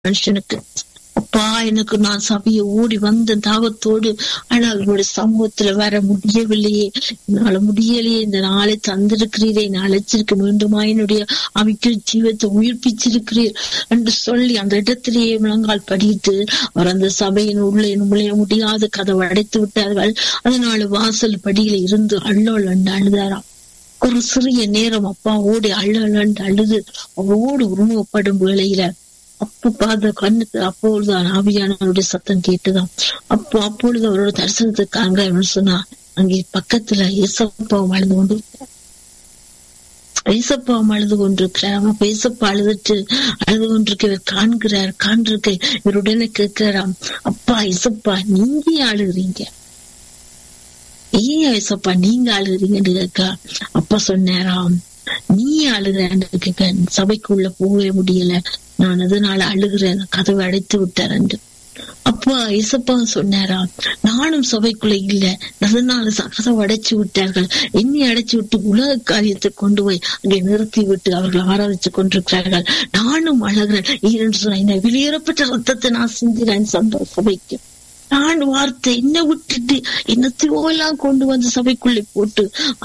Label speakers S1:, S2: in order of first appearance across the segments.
S1: மனுஷனுக்கு அப்பா எனக்கு நான் சபையை ஓடி வந்த தாகத்தோடு ஆனால் உங்களுடைய சமூகத்துல வர முடியவில்லையே என்னால முடியலையே இந்த நாளை தந்திருக்கிறீரே என்னை அழைச்சிருக்க மீண்டுமா என்னுடைய அவைக்கு ஜீவத்தை உயிர்ப்பிச்சிருக்கிறீர் என்று சொல்லி அந்த இடத்திலேயே முழங்கால் படித்து அவர் அந்த சபையின் உள்ளே நுழைய முடியாத கதவை அடைத்து விட்டார்கள் அதனால வாசல் படியில இருந்து அள்ளோள் அண்டு அழுதாராம் ஒரு சிறிய நேரம் அப்பா ஓடி அள்ளலண்டு அழுது அவரோடு உருவப்படும் வேளையில அப்ப பார்த்த கண்ணுக்கு அப்பொழுதுதான் ஆவியானவருடைய சத்தம் கேட்டுதான் அப்போ அப்பொழுது அவரோட தரிசனத்துக்காங்க சொன்னா அங்கே பக்கத்துல ஏசப்பாவும் அழுது கொண்டு ஏசப்பாவும் அழுது கொண்டிருக்கிறார் அப்ப ஏசப்பா அழுதுட்டு அழுது கொண்டிருக்க காண்கிறார் காண்றிருக்க இவருடனே கேட்கிறாராம் அப்பா ஏசப்பா நீங்க அழுகுறீங்க ஏன் ஏசப்பா நீங்க அழுகுறீங்கன்னு கேட்கா அப்பா சொன்னாராம் நீ அழுகிறேன்னு கேட்க சபைக்குள்ள போகவே முடியல நான் அதனால அழுகிறேன் கதவை அடைத்து விட்டார் அப்பா இசப்பா சொன்னாரா நானும் சபைக்குள்ள இல்ல அதனால கதவை அடைச்சு விட்டார்கள் என்னை அடைச்சு விட்டு உலக காரியத்தை கொண்டு போய் அங்கே நிறுத்தி விட்டு அவர்கள் ஆராதிச்சு கொண்டிருக்கிறார்கள் நானும் அழகிறேன் ஈரன் சொன்ன என்ன வெளியேறப்பட்ட ரத்தத்தை நான் சிந்திறேன் சந்தோஷ சபைக்கு நான் வார்த்தை என்ன விட்டுட்டு என்னத்தையோ எல்லாம் கொண்டு வந்து சபைக்குள்ளே போட்டு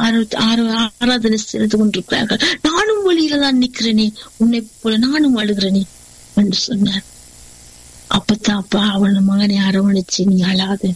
S1: ஆராதனை செய்து கொண்டிருக்கிறார்கள் நானும் வழியில தான் நிக்கிறேனே உன்னை போல நானும் அழுகிறேனே என்று சொன்னார் அப்பத்தான் அப்பா அவன் மகனை அரவணைச்சு நீ அழாது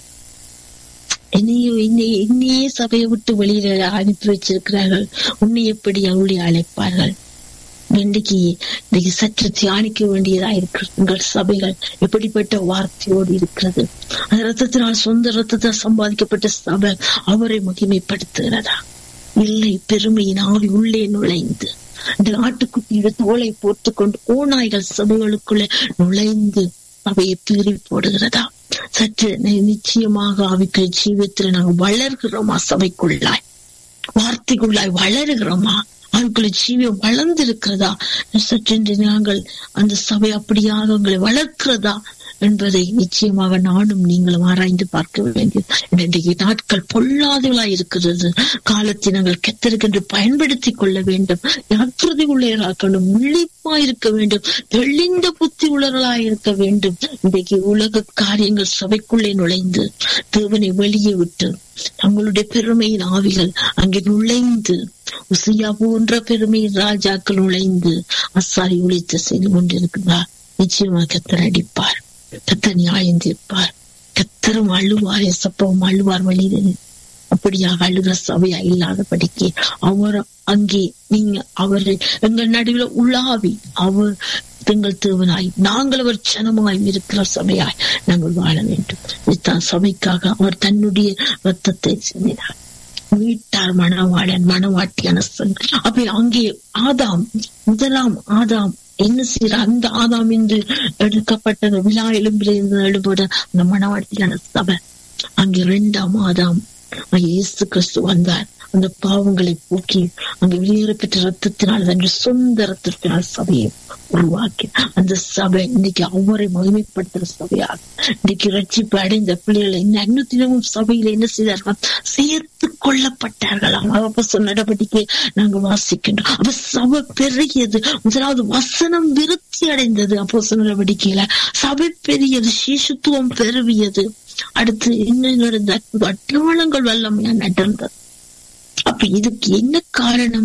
S1: என்னையோ என்னை என்னையே சபையை விட்டு வெளியில அனுப்பி வச்சிருக்கிறார்கள் உன்னை எப்படி அவளுடைய அழைப்பார்கள் இன்றைக்கு இன்றைக்கு சற்று தியானிக்க வேண்டியதா இருக்கு உங்கள் சபைகள் எப்படிப்பட்ட வார்த்தையோடு இருக்கிறது அந்த ரத்தத்தினால் சொந்த ரத்தத்தால் சம்பாதிக்கப்பட்ட சபை அவரை மகிமைப்படுத்துகிறதா இல்லை பெருமையின் ஆவி உள்ளே நுழைந்து இந்த ஆட்டுக்குட்டியோட தோலை போர்த்து கொண்டு ஓநாய்கள் சபைகளுக்குள்ள நுழைந்து அவையை பீறி போடுகிறதா சற்று நிச்சயமாக அவைக்கு ஜீவத்துல நாங்கள் வளர்கிறோமா சபைக்குள்ளாய் வார்த்தைக்குள்ளாய் வளருகிறோமா அவர்களை ஜீவியம் வளர்ந்திருக்கிறதா சற்றென்று நாங்கள் அந்த சபை அப்படியாக உங்களை வளர்க்கிறதா என்பதை நிச்சயமாக நானும் நீங்களும் ஆராய்ந்து பார்க்க வேண்டியது இன்றைக்கு நாட்கள் பொல்லாதவளாய் இருக்கிறது காலத்தை நாங்கள் கெத்தருக்கென்று பயன்படுத்திக் கொள்ள வேண்டும் ஜாக்கிரதை உள்ளவர்களாக்கணும் முள்ளிப்பா இருக்க வேண்டும் தெளிந்த புத்தி உள்ளவர்களாய் இருக்க வேண்டும் இன்றைக்கு உலக காரியங்கள் சபைக்குள்ளே நுழைந்து தேவனை வெளியே விட்டு தங்களுடைய பெருமையின் ஆவிகள் அங்கே நுழைந்து உசியா போன்ற பெருமையின் ராஜாக்கள் நுழைந்து அசாரி உழைத்து செய்து கொண்டிருக்கிறார் நிச்சயமாக கத்தர் அடிப்பார் கத்த நியாயம் தீர்ப்பார் கத்தரும் அழுவார் எசப்பவும் அழுவார் வழியில் அப்படியாக அழுகிற சபையா இல்லாதபடிக்கு அவர் அங்கே நீங்க அவரை எங்கள் நடுவில் உலாவி அவர் எங்கள் தேவனாய் நாங்கள் அவர் சனமாய் இருக்கிற சபையாய் நாங்கள் வாழ வேண்டும் இதுதான் சபைக்காக அவர் தன்னுடைய ரத்தத்தை சிந்தினார் மீட்டார் மணவாளன் மணவாட்டியான அப்ப அங்கே ஆதாம் முதலாம் ஆதாம் என்ன செய்யற அந்த ஆதாம் என்று எடுக்கப்பட்டது விழா எலும்பிலிருந்து எழுபட அந்த மணவாட்டியான சபை அங்கே இரண்டாம் ஆதாம் இயேசு கிறிஸ்து வந்தார் அந்த பாவங்களை போக்கி அங்கு வெளியேறப்பட்ட ரத்தத்தினால் தன் சொந்த ரத்தத்தினால் சபையை உருவாக்கி அந்த சபை இன்னைக்கு அவரை மகிமைப்படுத்துற சபையாக இன்னைக்கு ரட்சிப்பு அடைந்த பிள்ளைகளை இன்னும் தினமும் சபையில என்ன செய்தார்கள் சேர்த்து கொள்ளப்பட்டார்கள் அப்ப சொன்ன நடவடிக்கை நாங்க வாசிக்கின்றோம் அப்ப சபை பெருகியது முதலாவது வசனம் விருத்தி அடைந்தது அப்போ சொன்ன நடவடிக்கையில சபை பெரியது சீசுத்துவம் பெருவியது அடுத்து என்ன நடந்த அட்டவணங்கள் வல்லமையா நடந்தது அப்ப இதுக்கு என்ன காரணம்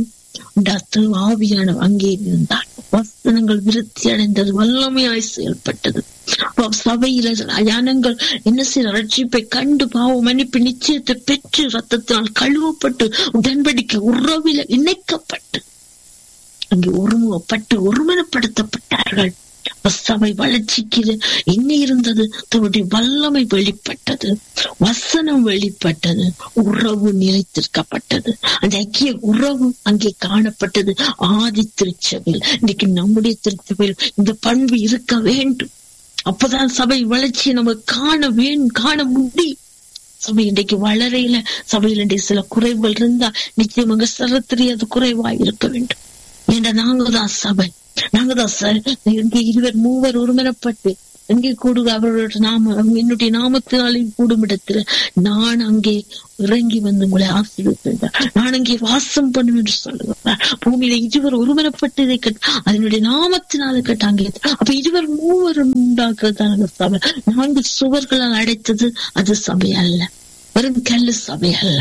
S1: ஆவியான அங்கே இருந்தார் வசனங்கள் விருத்தி அடைந்தது வல்லமையாய் செயல்பட்டது சபையில ஜனங்கள் என்ன செய்ய ரட்சிப்பை கண்டு பாவ மன்னிப்பு நிச்சயத்தை பெற்று ரத்தத்தினால் கழுவப்பட்டு உடன்படிக்கை உறவில இணைக்கப்பட்டு அங்கே ஒருமுகப்பட்டு ஒருமனப்படுத்தப்பட்டார்கள் சபை வளர்ச்சிக்கு என்ன இருந்தது தன்னுடைய வல்லமை வெளிப்பட்டது வசனம் வெளிப்பட்டது உறவு நிலைத்திருக்கப்பட்டது அந்த ஐக்கிய உறவு அங்கே காணப்பட்டது ஆதி திருச்சபையில் இன்னைக்கு நம்முடைய திருச்சபையில் இந்த பண்பு இருக்க வேண்டும் அப்பதான் சபை வளர்ச்சியை நம்ம காண வேண்டும் காண முடியும் சபை இன்றைக்கு வளரையில சபையில் இன்றைக்கு சில குறைவுகள் இருந்தா நிச்சயமாக சரத்திரி அது குறைவா இருக்க வேண்டும் ஏன்னா நாங்க தான் சபை நாங்க தான் இருவர் மூவர் ஒருமனப்பட்டு எங்கே கூடுக அவர்களுடைய நாம என்னுடைய நாமத்தினாலே கூடும் இடத்துல நான் அங்கே இறங்கி வந்து உங்களை ஆசீர்வதித்தேன் நான் அங்கே வாசம் பண்ணும் என்று சொல்லுவேன் பூமியில இருவர் ஒருமனப்பட்டு இதை கட்ட அதனுடைய நாமத்தினால கட்டாங்க அப்ப இருவர் மூவரும் உண்டாக்குறதான சபை நான்கு சுவர்களால் அடைத்தது அது சபை அல்ல வெறும் கல்லு சபை அல்ல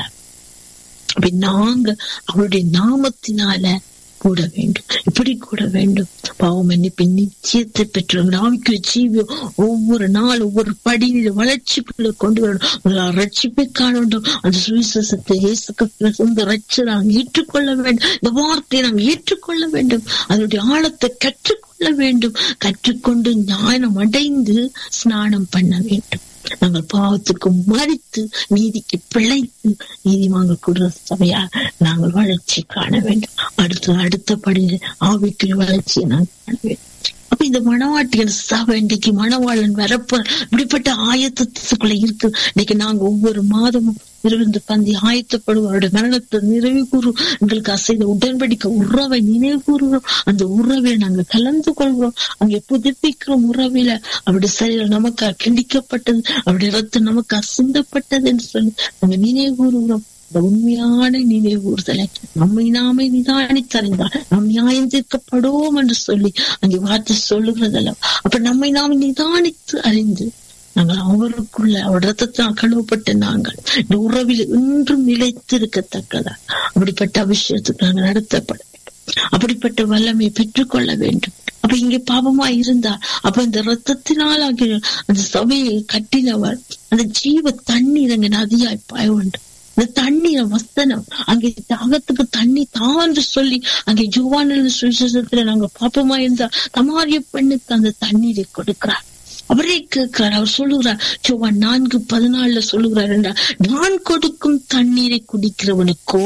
S1: அப்ப நாங்க அவருடைய நாமத்தினால கூட வேண்டும் இப்படி கூட வேண்டும் பாவம் மன்னிப்பு நிச்சயத்தை பெற்றவங்க ஆவிக்கு ஜீவியம் ஒவ்வொரு நாள் ஒவ்வொரு படியில வளர்ச்சிக்குள்ள கொண்டு வரணும் ரட்சிப்பை காண வேண்டும் அந்த சுவிசேஷத்தை இயேசுக்கு சொந்த ரட்சை நாங்கள் ஏற்றுக்கொள்ள வேண்டும் இந்த வார்த்தையை நாங்கள் ஏற்றுக்கொள்ள வேண்டும் அதனுடைய ஆழத்தை கற்றுக்கொள்ள வேண்டும் கற்றுக்கொண்டு ஞானம் அடைந்து ஸ்நானம் பண்ண வேண்டும் நாங்கள் பாவத்துக்கு மறித்து நீதிக்கு பிழைத்து நீதி வாங்கக்கூடிய சபையா நாங்கள் வளர்ச்சி காண வேண்டும் அடுத்த அடுத்த படியில் ஆவிக்குரிய வளர்ச்சியை நாங்கள் காண வேண்டும் அப்ப இந்த மணவாட்டிகள் சபை இன்றைக்கு மணவாளன் வரப்ப இப்படிப்பட்ட ஆயத்தத்துக்குள்ள இருக்கு இன்னைக்கு நாங்க ஒவ்வொரு மாதமும் இருந்து பந்தி ஆயத்தப்படுவோம் அவருடைய மரணத்தை நிறைவு கூறும் எங்களுக்கு அசைத உடன்படிக்கை உறவை நினைவு கூறுகிறோம் அந்த உறவை நாங்க கலந்து கொள்கிறோம் அங்கே புதுப்பிக்கிறோம் உறவில அவருடைய சரீரம் நமக்கு கிண்டிக்கப்பட்டது அவருடைய ரத்தம் நமக்கு அசிந்தப்பட்டது என்று சொல்லி நாங்க நினைவு கூறுகிறோம் இந்த உண்மையான நினைவூறுதலை நம்மை நாமே நிதானித்தறிந்தால் நாம் நியாயம் தீர்க்கப்படுவோம் என்று சொல்லி அங்கே வார்த்தை சொல்லுகிறதல்ல அப்ப நம்மை நாம் நிதானித்து அறிந்து நாங்கள் அவருக்குள்ள அவர் ரத்தத்தால் கழுவப்பட்ட நாங்கள் இந்த உறவில் இன்றும் நிலைத்திருக்கத்தக்கதா அப்படிப்பட்ட அபிஷேகத்துக்கு நாங்கள் நடத்தப்பட வேண்டும் அப்படிப்பட்ட வல்லமை பெற்றுக்கொள்ள வேண்டும் அப்ப இங்கே பாவமா இருந்தா அப்ப இந்த ரத்தத்தினால் ஆகிய அந்த சபையை கட்டினவர் அந்த ஜீவ தண்ணீர் அங்கே நதியாய் பாய வேண்டும் இந்த தண்ணீர வசனம் அங்கே தாகத்துக்கு தண்ணி தான் சொல்லி அங்கே ஜுவான சுவிசேஷத்துல நாங்க பாப்பமா இருந்தா தமாரிய பெண்ணுக்கு அந்த தண்ணீரை கொடுக்கிறார் அவரே கேட்கிறார் அவர் சொல்லுகிறார் ஜோவான் நான்கு பதினாலுல சொல்லுகிறார் என்றால் நான் கொடுக்கும் தண்ணீரை குடிக்கிறவனுக்கோ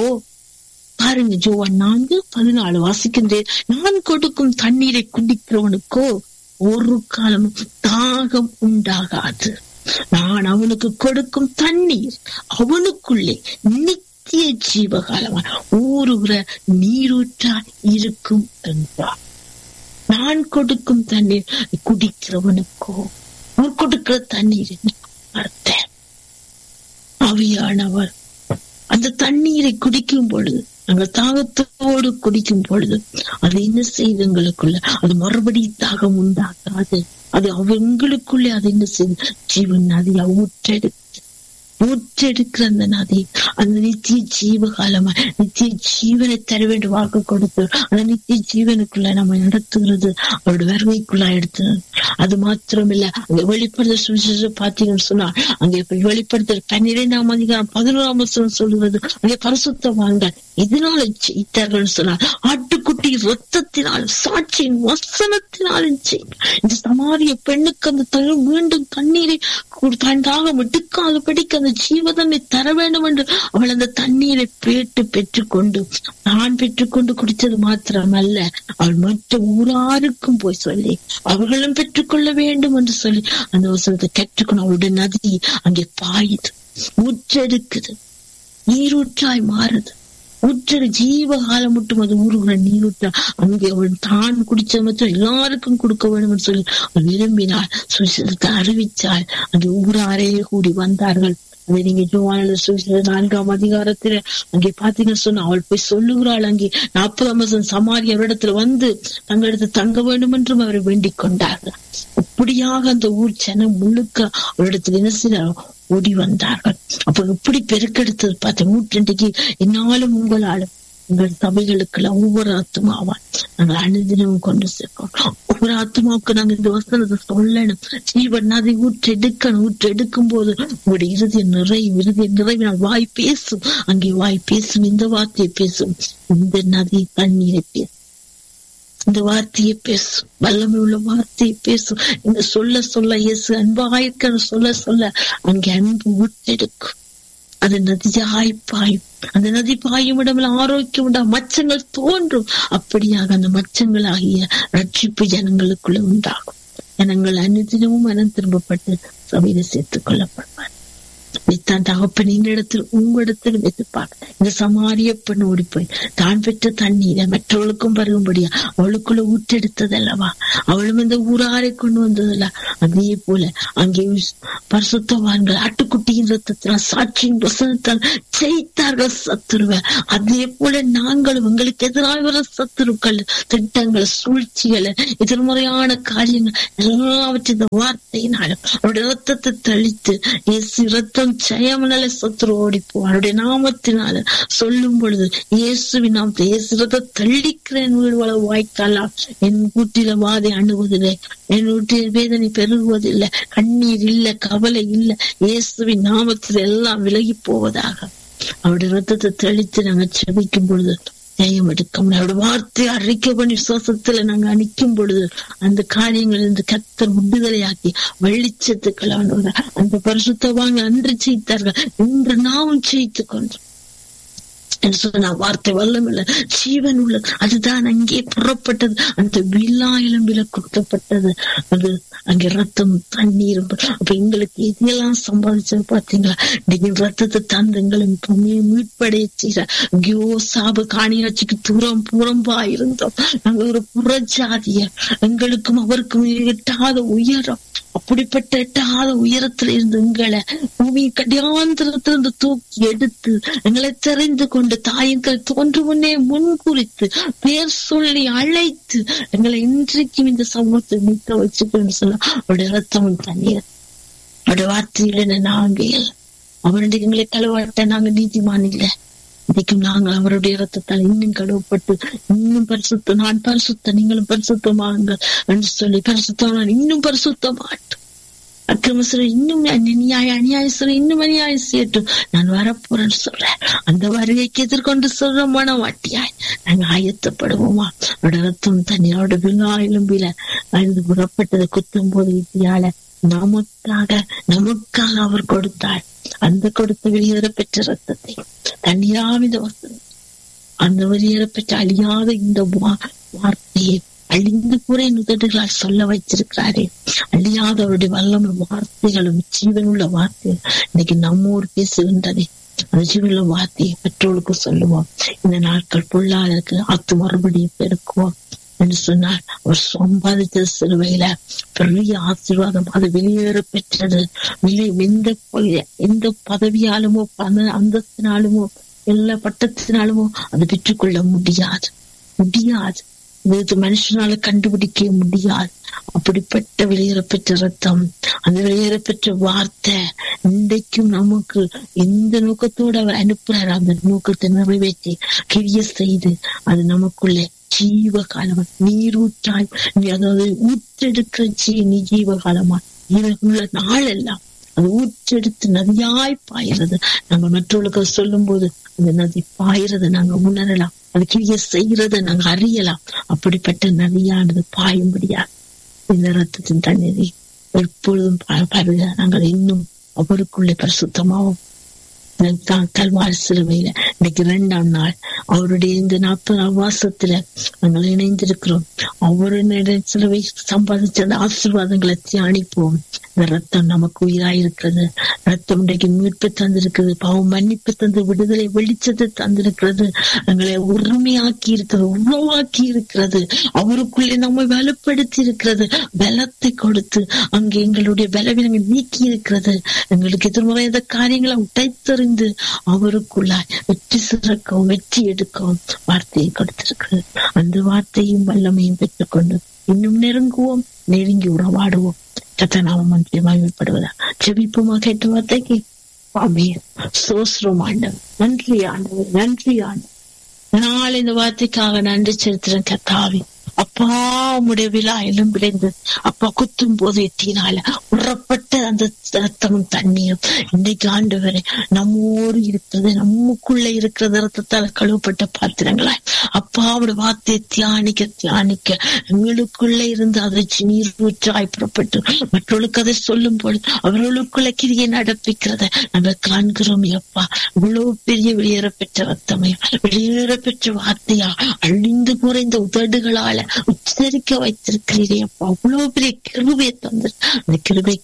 S1: பாருங்க ஜோவான் நான்கு பதினாலு வாசிக்கின்றேன் நான் கொடுக்கும் தண்ணீரை குடிக்கிறவனுக்கோ ஒரு காலமும் தாகம் உண்டாகாது நான் அவனுக்கு கொடுக்கும் தண்ணீர் அவனுக்குள்ளே நித்திய ஜீவகாலமா ஊறுகிற நீரூற்றா இருக்கும் என்றார் நான் கொடுக்கும் தண்ணீர் குடிக்கிறவனுக்கோ அவர் கொடுக்கிற தண்ணீர் அர்த்தம் அவியானவர் அந்த தண்ணீரை குடிக்கும் பொழுது நாங்கள் தாகத்தோடு குடிக்கும் பொழுது அது என்ன செய்து எங்களுக்குள்ள அது மறுபடியும் தாகம் உண்டாகாது அது அவங்களுக்குள்ளே அது என்ன செய்து ஜீவன் நதியா ஊற்றெடுத்து ஊற்றெடுக்கிற அந்த நதி அந்த நித்திய ஜீவகாலமா நித்திய ஜீவனை தர வேண்டும் வாக்கு கொடுத்து அந்த நித்திய ஜீவனுக்குள்ள நம்ம நடத்துகிறது அவருடைய வருகைக்குள்ள எடுத்து அது மாத்திரம் இல்ல அங்க வெளிப்படுத்த சுவிசேஷம் பார்த்தீங்கன்னு சொன்னா அங்கே வெளிப்படுத்த பன்னிரெண்டாம் அதிகாரம் பதினோராம் வருஷம் சொல்லுகிறது அங்கே பரிசுத்தவாங்க இதனால செய்தார்கள் சொன்னார் ஆட்டுக்குட்டி ரத்தத்தினால் சாட்சியின் வசனத்தினாலும் இந்த சமாரிய பெண்ணுக்கு அந்த தழு மீண்டும் தண்ணீரை தண்டாக எடுக்காதபடிக்கு அந்த ஜீவதனை தர வேண்டும் என்று அவள் அந்த தண்ணீரை பேட்டு பெற்றுக்கொண்டு நான் பெற்றுக்கொண்டு குடித்தது மாத்திரமல்ல அவள் மற்ற ஊராருக்கும் போய் சொல்லி அவர்களும் பெற்றுக்கொள்ள வேண்டும் என்று சொல்லி அந்த வசனத்தை கற்றுக்கொண்டு அவளுடைய நதி அங்கே பாயுது ஊற்றெடுக்குது நீரூற்றாய் மாறுது ஊற்ற ஜீவகாலம் மட்டும் அது ஊறுகிற நீரூற்றா அங்கே அவள் தான் குடிச்ச மட்டும் எல்லாருக்கும் கொடுக்க வேண்டும் சொல்லி அவள் விரும்பினாள் சுவிசேஷத்தை அறிவிச்சாள் அங்கே ஊராரே கூடி வந்தார்கள் அதை நீங்க ஜோவான சுவிசேஷ நான்காம் அதிகாரத்துல அங்கே பாத்தீங்கன்னு சொன்னா அவள் போய் சொல்லுகிறாள் அங்கே நாற்பதாம் வருஷம் சமாரி அவரிடத்துல வந்து தங்களிடத்து தங்க வேண்டும் என்றும் அவரை வேண்டிக் கொண்டார்கள் அப்படியாக அந்த ஊர் ஜனம் முழுக்க அவரிடத்துல என்ன செய்ய ஓடி வந்தார்கள் அப்ப எப்படி பெருக்கெடுத்தது பார்த்த நூற்றண்டைக்கு என்னாலும் உங்களாலும் உங்கள் சபைகளுக்குள்ள ஒவ்வொரு ஆத்மாவான் நாங்கள் அனுதினமும் கொண்டு சேர்க்கணும் ஒவ்வொரு ஆத்மாவுக்கு நாங்க இந்த வசனத்தை சொல்லணும் ஜீவன் நதி ஊற்று எடுக்கணும் ஊற்று எடுக்கும் போது உங்களுடைய இறுதிய நிறைவு இறுதிய நிறைவினால் வாய் பேசும் அங்கே வாய் பேசும் இந்த வார்த்தையை பேசும் இந்த நதி தண்ணீரை பேசும் இந்த வார்த்தையை பேசும் வல்லமை உள்ள வார்த்தையை பேசும் இந்த சொல்ல சொல்ல இயேசு அன்பாயிருக்க சொல்ல சொல்ல அங்கே அன்பு ஊற்றெடுக்கும் அது நதியாய் பாயும் அந்த நதி பாயும் இடமில் ஆரோக்கியம் உண்டா மச்சங்கள் தோன்றும் அப்படியாக அந்த மச்சங்கள் ஆகிய ரட்சிப்பு ஜனங்களுக்குள்ள உண்டாகும் ஜனங்கள் அனுதினமும் மனம் திரும்பப்பட்டு சபையில சேர்த்துக் கொள்ளப்படுவார் இத்தான் தகப்பன் இடத்தில் உங்களிடத்தில் எதிர்ப்பார் இந்த சமாரிய பெண் ஓடி போய் தான் பெற்ற தண்ணீரை மற்றவளுக்கும் பருகும்படியா அவளுக்குள்ள ஊற்றெடுத்தது அல்லவா அவளும் இந்த ஊராரை கொண்டு வந்ததல்ல அதே போல அங்கே பரிசுத்தவான்கள் ஆட்டுக்குட்டியின் ரத்தத்தினால் சாட்சியின் வசனத்தால் ஜெயித்தார்கள் சத்துருவ அதே போல நாங்களும் எங்களுக்கு எதிராக வர சத்துருக்கள் திட்டங்கள் சூழ்ச்சிகள் எதிர்மறையான காரியங்கள் எல்லாவற்றையும் இந்த வார்த்தையினாலும் அவருடைய ரத்தத்தை தெளித்து இயேசு ரத்தம் ஜெயமனல சத்துரு ஓடிப்போ அவருடைய நாமத்தினால சொல்லும் பொழுது இயேசுவின் நாமத்தை இயேசு ரத்தம் தள்ளிக்கிறேன் வீடு வள வாய்க்காலாம் என் கூட்டில வாதை அணுவதில்லை என் வீட்டில் வேதனை பெருகுவதில்லை கண்ணீர் இல்ல கவலை இல்ல இயேசுவின் நாமத்தில் எல்லாம் விலகி போவதாக அவருடைய ரத்தத்தை தெளித்து நாங்க செபிக்கும் பொழுது ஜெயம் எடுக்க முடியும் அவருடைய வார்த்தையை அறிக்கை பண்ணி விசுவாசத்துல நாங்க அணிக்கும் பொழுது அந்த காரியங்கள் இருந்து கத்தர் விடுதலையாக்கி வெளிச்சத்துக்கள் ஆண்டவர் அந்த பரிசுத்தவாங்க அன்று செய்தார்கள் இன்று நாமும் செய்து கொண்டோம் என்று சொன்ன வார்த்தை வல்லமில்ல ஜீவன் உள்ளது அதுதான் அங்கே புறப்பட்டது அந்த விழா இளம்பில குத்தப்பட்டது அது அங்கே ரத்தம் தண்ணீரும் அப்ப எங்களுக்கு எதையெல்லாம் சம்பாதிச்சது பாத்தீங்களா இன்னைக்கு ரத்தத்தை தந்து எங்களை பூமியை மீட்படைய செய்யற ஐயோ சாப காணியாட்சிக்கு தூரம் புறம்பா இருந்தோம் நாங்க ஒரு புறஜாதிய எங்களுக்கும் அவருக்கும் எட்டாத உயரம் அப்படிப்பட்ட எட்டாத உயரத்துல இருந்து எங்களை பூமி கடியாந்திரத்திலிருந்து தூக்கி எடுத்து எங்களை தெரிந்து கொண்டு தாயங்கள் தோன்று முன்னே முன்குறித்து பேர் சொல்லி அழைத்து எங்களை இன்றைக்கும் இந்த சமூகத்தை நிற்க வச்சுக்கணும்னு சொல்ல அவருடைய ரத்தமும் தண்ணீர் அவருடைய வார்த்தையில நாங்க அவருடைய எங்களை கழுவாட்ட நாங்க நீதிமான் இல்லை இன்னைக்கும் நாங்கள் அவருடைய ரத்தத்தால் இன்னும் கழுவப்பட்டு இன்னும் பரிசுத்த நான் பரிசுத்த நீங்களும் பரிசுத்தமாகுங்கள் என்று சொல்லி பரிசுத்தம் இன்னும் பரிசுத்தமாட்டும் அக்கிரமசுர இன்னும் அநியாய அநியாயசுர இன்னும் அநியாயம் செய்யட்டும் நான் வரப்போறேன்னு சொல்றேன் அந்த வருகைக்கு எதிர்கொண்டு சொல்ற மனவாட்டியாய் நாங்க ஆயத்தப்படுவோமா அவரோட ரத்தம் தண்ணி அவரோட விழா எலும்பில அழுது புறப்பட்டதை குத்தும் போது வித்தியால நமக்காக நமக்காக அவர் கொடுத்தார் அந்த கொடுத்த வெளியேற பெற்ற ரத்தத்தை தண்ணீராவித வசனம் அந்த வெளியேற பெற்ற அழியாத இந்த வார்த்தையை அழிந்து கூற நுதடுகளால் சொல்ல வைத்திருக்கிறாரே அழியாதவருடைய வல்லமை வார்த்தைகளும் ஜீவனுள்ள வார்த்தைகள் இன்னைக்கு நம்மோடு பேசுகின்றதே அந்த ஜீவனுள்ள வார்த்தையை பெற்றோருக்கு சொல்லுவோம் இந்த நாட்கள் பொருளாளருக்கு அத்து மறுபடியும் பெருக்குவோம் என்று சொன்னார் அவர் சம்பாதித்த சிலுவையில பெரிய ஆசீர்வாதம் அது வெளியேற பெற்றது வெளியே எந்த எந்த பதவியாலுமோ அந்தஸ்தினாலுமோ எல்லா பட்டத்தினாலுமோ அது பெற்றுக்கொள்ள முடியாது முடியாது இது மனுஷனால கண்டுபிடிக்க முடியாது அப்படிப்பட்ட வெளியேறப்பெற்ற ரத்தம் அந்த வெளியேறப்பெற்ற வார்த்தை இன்றைக்கும் நமக்கு எந்த நோக்கத்தோடு அவர் அனுப்புறாரு அந்த நோக்கத்தை நிறைவேற்றி கிரிய செய்து அது நமக்குள்ளே ஜீவ காலமா நீரூற்றாய் அதாவது ஊற்றெடுக்கிற ஜீ நீ ஜீவ காலமா உள்ள நாள் எல்லாம் அது ஊற்றெடுத்து நதியாய் பாயிறது நம்ம மற்றவர்களுக்கு சொல்லும் போது அந்த நதி பாயிறத நாங்க உணரலாம் அது கிரிய செய்யறத நாங்க அறியலாம் அப்படிப்பட்ட நதியானது பாயும்படியா இந்த ரத்தத்தின் தண்ணீரை எப்பொழுதும் பருக நாங்கள் இன்னும் அவருக்குள்ளே பரிசுத்தமாவும் கல்வாரி சிலுவையில இன்னைக்கு ரெண்டாம் நாள் அவருடைய இந்த நாற்பது வாசத்துல நாங்கள் இணைந்திருக்கிறோம் அவருடைய சிலுவை சம்பாதிச்ச அந்த ஆசீர்வாதங்களை தியானிப்போம் இந்த ரத்தம் நமக்கு உயிராயிருக்கிறது ரத்தம் இன்றைக்கு மீட்பு தந்திருக்கிறது பாவம் மன்னிப்பு தந்து விடுதலை வெளிச்சத்தை தந்திருக்கிறது எங்களை உரிமையாக்கி இருக்கிறது உருவாக்கி இருக்கிறது அவருக்குள்ளே நம்மை வலுப்படுத்தி இருக்கிறது பலத்தை கொடுத்து அங்கே எங்களுடைய பலவீனங்கள் நீக்கி இருக்கிறது எங்களுக்கு எதிர்மறையாத காரியங்களை உடைத்தறிந்து அவருக்குள்ளாய் வெற்றி சிறக்கவும் வெற்றி எடுக்கவும் வார்த்தையை கொடுத்திருக்கிறது அந்த வார்த்தையும் வல்லமையும் பெற்றுக்கொண்டு இன்னும் நெருங்குவோம் நெருங்கி உறவாடுவோம் கத்தனாமம் மன்றி மகிழ்ப்படுவதா செவிப்புமா கேட்ட வார்த்தைக்கு ஆமே சோஸ்ரம் ஆண்டவர் நன்றி ஆண்டவர் நன்றி ஆண்டவர் நாள் இந்த வார்த்தைக்காக நன்றி செலுத்துறேன் கத்தாவி அப்பா உடைய விழா எல்லாம் விளைந்து அப்பா குத்தும் போது எத்தினால உறப்பட்ட அந்த ரத்தமும் தண்ணீரும் இன்னைக்கு ஆண்டவரே நம்மோடு இருக்கிறது நமக்குள்ள இருக்கிற ரத்தத்தால் கழுவப்பட்ட பாத்திரங்களாய் அப்பா அவருடைய வார்த்தையை தியானிக்க தியானிக்க எங்களுக்குள்ள இருந்து அதை நீர் ஊற்றாய் புறப்பட்டு மற்றவர்களுக்கு அதை சொல்லும் பொழுது அவர்களுக்குள்ள கிரியை நடப்பிக்கிறத நாங்கள் காண்கிறோம் அப்பா இவ்வளவு பெரிய வெளியேற பெற்ற ரத்தமே வெளியேற பெற்ற வார்த்தையா அழிந்து குறைந்த உதடுகளால உச்சரிக்க வைத்திருக்கிறீரே அப்பா அவ்வளவு பெரிய கிருபையை தந்து அந்த கிருபைக்காக நன்றி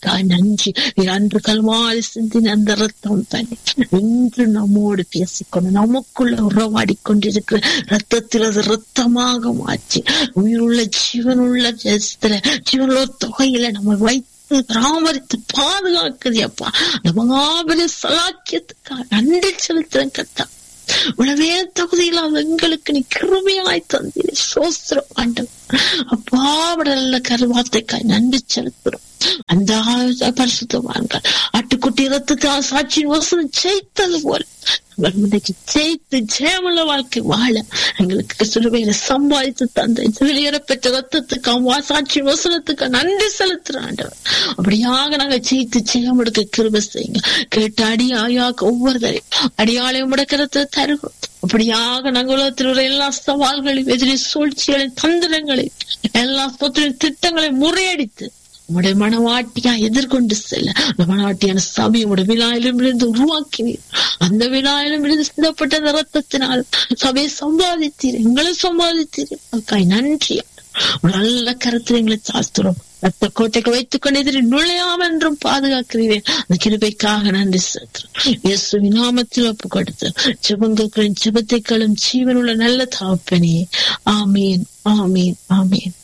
S1: நன்றி நீர் அன்று கல்வாரி சிந்தின அந்த ரத்தம் தானே இன்று நம்மோடு பேசிக்கொண்டு நமக்குள்ள உறவாடி கொண்டிருக்கிற ரத்தத்தில் அது ரத்தமாக மாற்றி உயிருள்ள ஜீவனுள்ள ஜெயத்துல ஜீவனுள்ள தொகையில நம்ம வைத்து பராமரித்து பாதுகாக்குது அப்பா நம்ம சலாக்கியத்துக்காக நன்றி செலுத்துறேன் கத்தா உணவே தகுதியில்லாத எங்களுக்கு நீ கிருமையாய் தந்தீர் சோஸ்திரம் ஆண்டவர் அப்பா நல்ல கருவாத்தைக்காய் நன்றி செலுத்துறோம் அந்த பரிசுத்தவான்கள் ஆட்டுக்குட்டி ரத்தத்தால் சாட்சியின் வசனம் ஜெயித்தது போல இன்னைக்கு ஜெயித்து ஜெயமுள்ள வாழ்க்கை வாழ எங்களுக்கு சிறுவையில சம்பாதித்து தந்த வெளியேறப்பெற்ற ரத்தத்துக்கு சாட்சி வசனத்துக்கு நன்றி செலுத்துறாண்டவர் அப்படியாக நாங்க ஜெயித்து ஜெயம் எடுக்க கிருப செய்யுங்க கேட்டு அடி ஆயாக ஒவ்வொருத்தரையும் அடியாளையும் முடக்கிறத தருகிறோம் அப்படியாக நாங்கள் உலகத்தில் உள்ள எல்லா சவால்களையும் எதிரி சூழ்ச்சிகளையும் தந்திரங்களையும் எல்லா சொத்தின் திட்டங்களை முறையடித்து உங்களுடைய மனவாட்டியா எதிர்கொண்டு செல்ல அந்த மனவாட்டியான சபை உங்களுடைய விழாயிலும் இருந்து உருவாக்கினீர் அந்த விழாயிலும் இருந்து சிந்தப்பட்ட அந்த ரத்தத்தினால் சபையை சம்பாதித்தீர் எங்களை சம்பாதித்தீர் அதுக்காய் நன்றி நல்ல கருத்தில் எங்களை சாஸ்திரம் ரத்த கோட்டைக்கு வைத்துக் கொண்டு எதிரி நுழையாம என்றும் பாதுகாக்கிறீர்கள் அந்த கிருபைக்காக நன்றி செலுத்துறோம் இயேசு நாமத்தில் ஒப்பு கொடுத்து ஜபங்களுக்கும் ஜபத்தைக்களும் ஜீவனுள்ள நல்ல தாப்பனே ஆமீன் ஆமீன் ஆமீன்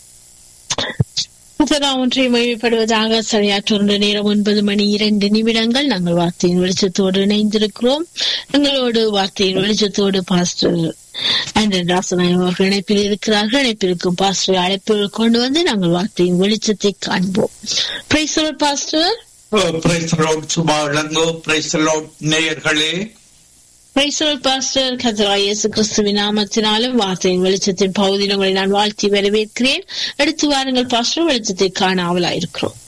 S1: ஒன்றை மொழிப்படுவதாக சரியாற்று நேரம் ஒன்பது மணி இரண்டு நிமிடங்கள் நாங்கள் வார்த்தையின் வெளிச்சத்தோடு இணைந்திருக்கிறோம் எங்களோடு வார்த்தையின் வெளிச்சத்தோடு பாஸ்டர் ஆண்டன் ராசநாயகம் அவர்கள் இணைப்பில் இருக்கிறார்கள் இணைப்பில் இருக்கும் பாஸ்டர் அழைப்பு கொண்டு வந்து நாங்கள் வார்த்தையின் வெளிச்சத்தை காண்போம் பாஸ்டர்
S2: சுபா இளங்கோ நேயர்களே
S1: பாஸ்டர் கதரா இயேசு கிறிஸ்துவின் நாமத்தினாலும் வார்த்தையின் வெளிச்சத்தின் பகுதியில் உங்களை நான் வாழ்த்தி வரவேற்கிறேன் எடுத்து வாருங்கள் பாஸ்டர் வெளிச்சத்தை காண ஆவலாயிருக்கிறோம்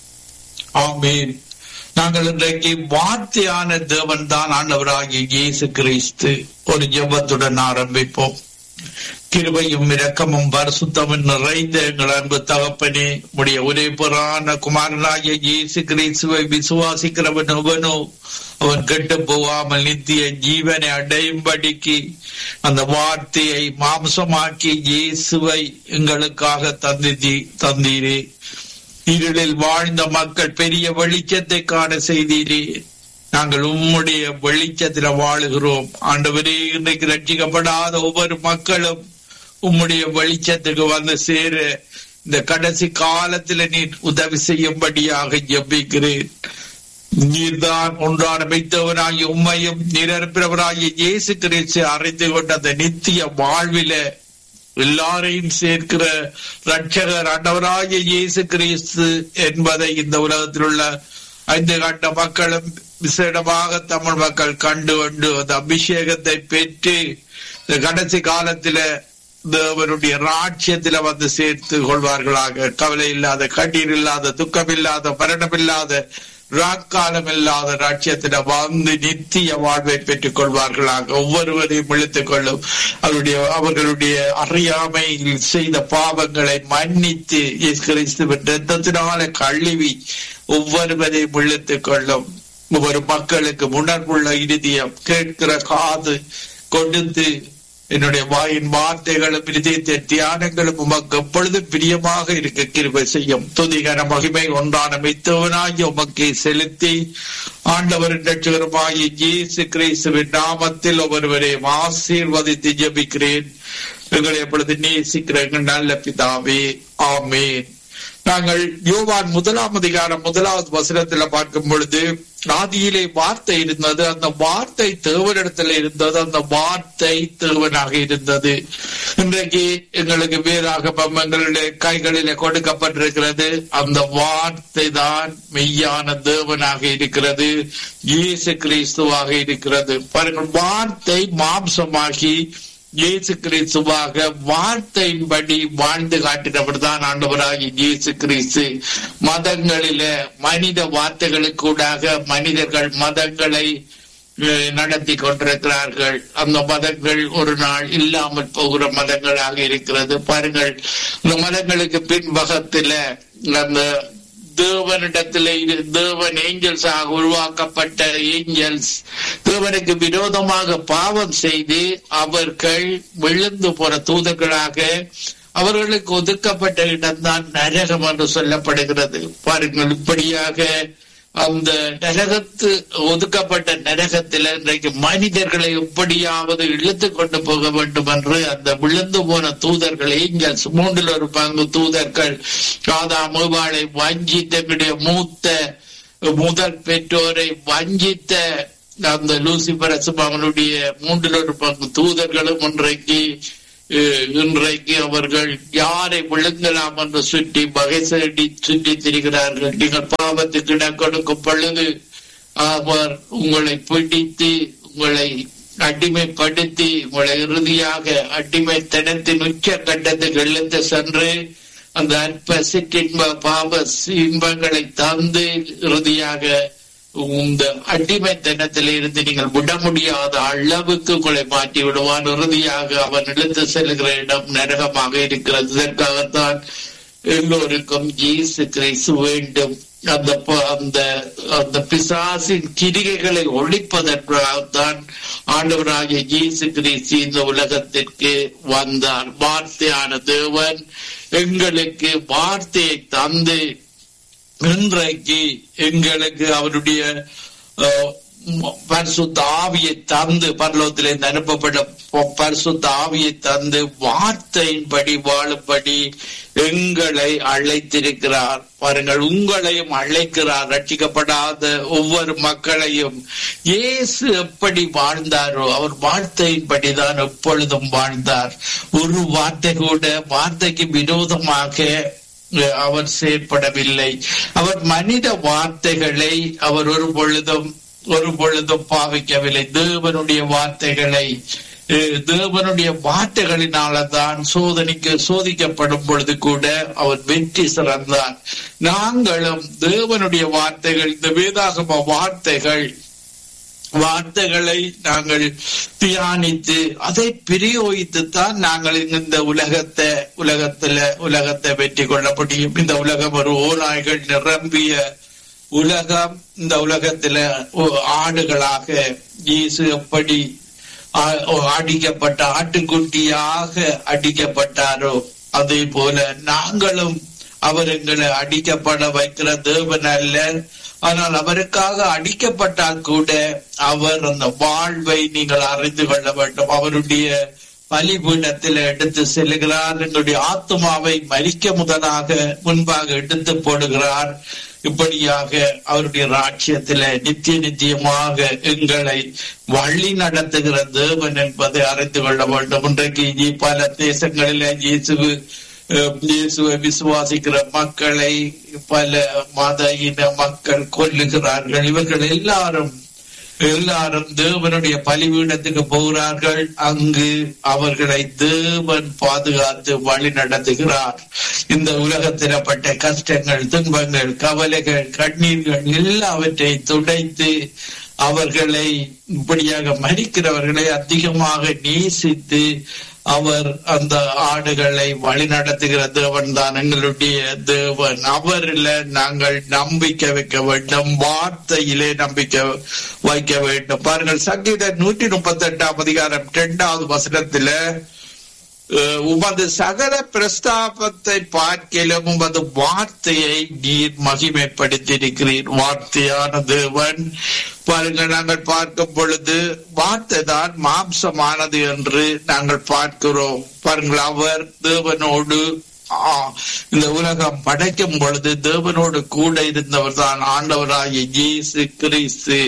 S2: ஆமீன் நாங்கள் இன்றைக்கு வார்த்தையான தேவன் தான் ஆண்டவராகிய இயேசு கிறிஸ்து ஒரு ஜெபத்துடன் ஆரம்பிப்போம் கிருபையும் இரக்கமும் பரிசுத்தமும் நிறைந்த எங்கள் அன்பு தகப்பனே உடைய ஒரே புறான குமாரனாகிய இயேசு கிறிஸ்துவை விசுவாசிக்கிறவன் அவனோ அவன் கெட்டு போகாமல் நித்திய ஜீவனை அடையும்படிக்கு அந்த வார்த்தையை மாம்சமாக்கி இயேசுவை எங்களுக்காக தந்தி தந்தீரே இருளில் வாழ்ந்த மக்கள் பெரிய வெளிச்சத்தை காண செய்தீரே நாங்கள் உம்முடைய வெளிச்சத்துல வாழுகிறோம் ஆண்டவரே இன்றைக்கு ரட்சிக்கப்படாத ஒவ்வொரு மக்களும் உம்முடைய வெளிச்சத்துக்கு வந்து சேர இந்த கடைசி காலத்துல நீர் உதவி செய்யும்படியாக ஜெபிக்கிறேன் நீர்தான் ஒன்றான வைத்தவனாகி உண்மையும் நிரப்பிரவராகிய இயேசு கிறிஸ்து அறிந்து கொண்ட அந்த நித்திய வாழ்வில எல்லாரையும் சேர்க்கிற ரட்சகர் ஆண்டவராகிய இயேசு கிறிஸ்து என்பதை இந்த உலகத்தில் உள்ள ஐந்து கண்ட மக்களும் விசேடமாக தமிழ் மக்கள் கண்டு கொண்டு அந்த அபிஷேகத்தை பெற்று இந்த கடைசி காலத்தில தேவனுடைய ராட்சியத்தில வந்து சேர்த்து கொள்வார்களாக கவலை இல்லாத கண்ணீர் இல்லாத துக்கம் இல்லாத மரணம் இல்லாத ராக்காலம் இல்லாத ராட்சியத்தில வந்து நித்திய வாழ்வை பெற்றுக் கொள்வார்களாக ஒவ்வொருவரையும் இழுத்துக் கொள்ளும் அவருடைய அவர்களுடைய அறியாமையில் செய்த பாவங்களை மன்னித்து கிறிஸ்துவின் ரத்தத்தினால கழுவி ஒவ்வொருவரையும் இழுத்துக் கொள்ளும் ஒவ்வொரு மக்களுக்கு உணர்வுள்ள இறுதியம் கேட்கிற காது கொடுத்து என்னுடைய வாயின் வார்த்தைகளும் இதயத்தின் தியானங்களும் உமக்கு எப்பொழுதும் பிரியமாக இருக்க கிருபை செய்யும் துதிகர மகிமை ஒன்றான மித்தவனாகி உமக்கு செலுத்தி ஆண்டவரின் ரட்சகருமாகி இயேசு கிறிஸ்துவின் நாமத்தில் ஒவ்வொருவரையும் ஆசீர்வதித்து ஜபிக்கிறேன் எங்களை எப்பொழுது நேசிக்கிற எங்கள் நல்ல பிதாவே ஆமேன் நாங்கள் யோவான் முதலாம் அதிகாரம் முதலாவது வசனத்துல பார்க்கும் பொழுது ஆதியிலே வார்த்தை இருந்தது அந்த வார்த்தை தேவனிடத்துல இருந்தது அந்த வார்த்தை தேவனாக இருந்தது இன்றைக்கு எங்களுக்கு வேறாக எங்களுடைய கைகளில கொடுக்கப்பட்டிருக்கிறது அந்த வார்த்தை தான் மெய்யான தேவனாக இருக்கிறது இயேசு கிறிஸ்துவாக இருக்கிறது பாருங்கள் வார்த்தை மாம்சமாகி இயேசு கிறிஸ்துவாக வார்த்தையின்படி வாழ்ந்து காட்டினவர் தான் ஆண்டவராகி இயேசு கிறிஸ்து மதங்களில மனித வார்த்தைகளுக்கூடாக மனிதர்கள் மதங்களை நடத்தி கொண்டிருக்கிறார்கள் அந்த மதங்கள் ஒரு நாள் இல்லாமல் போகிற மதங்களாக இருக்கிறது பாருங்கள் இந்த மதங்களுக்கு பின்பகத்துல அந்த தேவனிடத்திலே தேவன் ஏஞ்சல்ஸாக உருவாக்கப்பட்ட ஏஞ்சல்ஸ் தேவனுக்கு விரோதமாக பாவம் செய்து அவர்கள் விழுந்து போற தூதர்களாக அவர்களுக்கு ஒதுக்கப்பட்ட இடம்தான் நரகம் என்று சொல்லப்படுகிறது பாருங்கள் இப்படியாக அந்த நரகத்து ஒதுக்கப்பட்ட நரகத்தில் இன்றைக்கு மனிதர்களை எப்படியாவது இழுத்து கொண்டு போக வேண்டும் என்று அந்த விழுந்து போன தூதர்களை இங்க மூன்றில் ஒரு பங்கு தூதர்கள் காதா மூவாளை வஞ்சித்த மூத்த முதல் பெற்றோரை வஞ்சித்த அந்த லூசிபரஸ் அவனுடைய மூன்றில் ஒரு பங்கு தூதர்களும் இன்றைக்கு இன்றைக்கு அவர்கள் யாரை விழுங்கலாம் என்று சுற்றி வகை சேடி சுற்றி திரிகிறார்கள் நீங்கள் பாவத்துக்கு இடம் கொடுக்கும் பொழுது அவர் உங்களை பிடித்து உங்களை அடிமைப்படுத்தி உங்களை இறுதியாக அடிமைத்தனத்தின் உச்ச கட்டத்துக்கு இழுத்து சென்று அந்த அற்ப சிற்றின்ப பாவ இன்பங்களை தந்து இறுதியாக இந்த அடிமைத்தனத்தில் இருந்து நீங்கள் விட முடியாத அளவுக்கு உங்களை மாற்றி விடுவான் இறுதியாக அவன் இழுத்து செல்கிற இடம் நரகமாக இருக்கிறது இதற்காகத்தான் எல்லோருக்கும் இயேசு கிறிஸ்து வேண்டும் அந்த அந்த அந்த பிசாசின் கிரிகைகளை ஒழிப்பதற்காகத்தான் ஆண்டவராகிய இயேசு கிறிஸ்து இந்த உலகத்திற்கு வந்தார் வார்த்தையான தேவன் எங்களுக்கு வார்த்தையை தந்து இன்றைக்கு எங்களுக்கு அவருடைய பரிசுத்த ஆவியை தந்து பரலோகத்திலிருந்து அனுப்பப்பட்ட பரிசுத்த ஆவியை தந்து வார்த்தையின்படி வாழும்படி எங்களை அழைத்திருக்கிறார் பாருங்கள் உங்களையும் அழைக்கிறார் ரட்சிக்கப்படாத ஒவ்வொரு மக்களையும் இயேசு எப்படி வாழ்ந்தாரோ அவர் வார்த்தையின்படி தான் எப்பொழுதும் வாழ்ந்தார் ஒரு வார்த்தை கூட வார்த்தைக்கு விரோதமாக அவர் செயற்படவில்லை அவர் மனித வார்த்தைகளை அவர் ஒரு பொழுதும் ஒரு பொழுதும் பாவிக்கவில்லை தேவனுடைய வார்த்தைகளை தேவனுடைய வார்த்தைகளினாலதான் சோதனைக்கு சோதிக்கப்படும் பொழுது கூட அவர் வெற்றி சிறந்தார் நாங்களும் தேவனுடைய வார்த்தைகள் இந்த வேதாகம வார்த்தைகள் வார்த்தைகளை நாங்கள் தியானித்து அதை பிரயோகித்து தான் நாங்கள் இந்த உலகத்தை உலகத்துல உலகத்தை வெற்றி கொள்ள முடியும் இந்த உலகம் ஒரு ஓநாய்கள் நிரம்பிய உலகம் இந்த உலகத்துல ஆடுகளாக இயேசு எப்படி அடிக்கப்பட்ட ஆட்டுக்குட்டியாக அடிக்கப்பட்டாரோ அதே போல நாங்களும் அவர் எங்களை அடிக்கப்பட வைக்கிற தேவன் அல்ல ஆனால் அவருக்காக அடிக்கப்பட்டால் கூட அவர் அந்த வாழ்வை நீங்கள் அறிந்து கொள்ள வேண்டும் அவருடைய பலிபீடத்தில் எடுத்து செல்லுகிறார் எங்களுடைய ஆத்மாவை மறிக்க முதலாக முன்பாக எடுத்து போடுகிறார் இப்படியாக அவருடைய ராட்சியத்தில நித்திய நித்தியமாக எங்களை வழி நடத்துகிற தேவன் என்பதை அறிந்து கொள்ள வேண்டும் இன்றைக்கு பல தேசங்களில இயேசு இயேசுவை விசுவாசிக்கிற மக்களை பல மத இன மக்கள் கொல்லுகிறார்கள் இவர்கள் எல்லாரும் எல்லாரும் தேவனுடைய பலிபீடத்துக்கு போகிறார்கள் அங்கு அவர்களை தேவன் பாதுகாத்து வழி நடத்துகிறார் இந்த உலகத்திலப்பட்ட கஷ்டங்கள் துன்பங்கள் கவலைகள் கண்ணீர்கள் எல்லாவற்றையும் துடைத்து அவர்களை இப்படியாக மறிக்கிறவர்களை அதிகமாக நேசித்து அவர் அந்த ஆடுகளை வழி நடத்துகிற தேவன் தான் எங்களுடைய தேவன் அவரில் நாங்கள் நம்பிக்கை வைக்க வேண்டும் வார்த்தையிலே நம்பிக்கை வைக்க வேண்டும் பாருங்கள் சங்கீத நூற்றி முப்பத்தி எட்டாம் அதிகாரம் இரண்டாவது வசனத்துல உமது சகல பிரஸ்தாபத்தை பார்க்கிலும் உமது வார்த்தையை நீர் மகிமைப்படுத்தியிருக்கிறீர் வார்த்தையான தேவன் பாருங்கள் நாங்கள் பார்க்கும் பொழுது வார்த்தை தான் மாம்சமானது என்று நாங்கள் பார்க்கிறோம் பாருங்கள் அவர் தேவனோடு இந்த உலகம் படைக்கும் பொழுது தேவனோடு கூட இருந்தவர் தான் ஆண்டவராகிய இயேசு கிறிஸ்து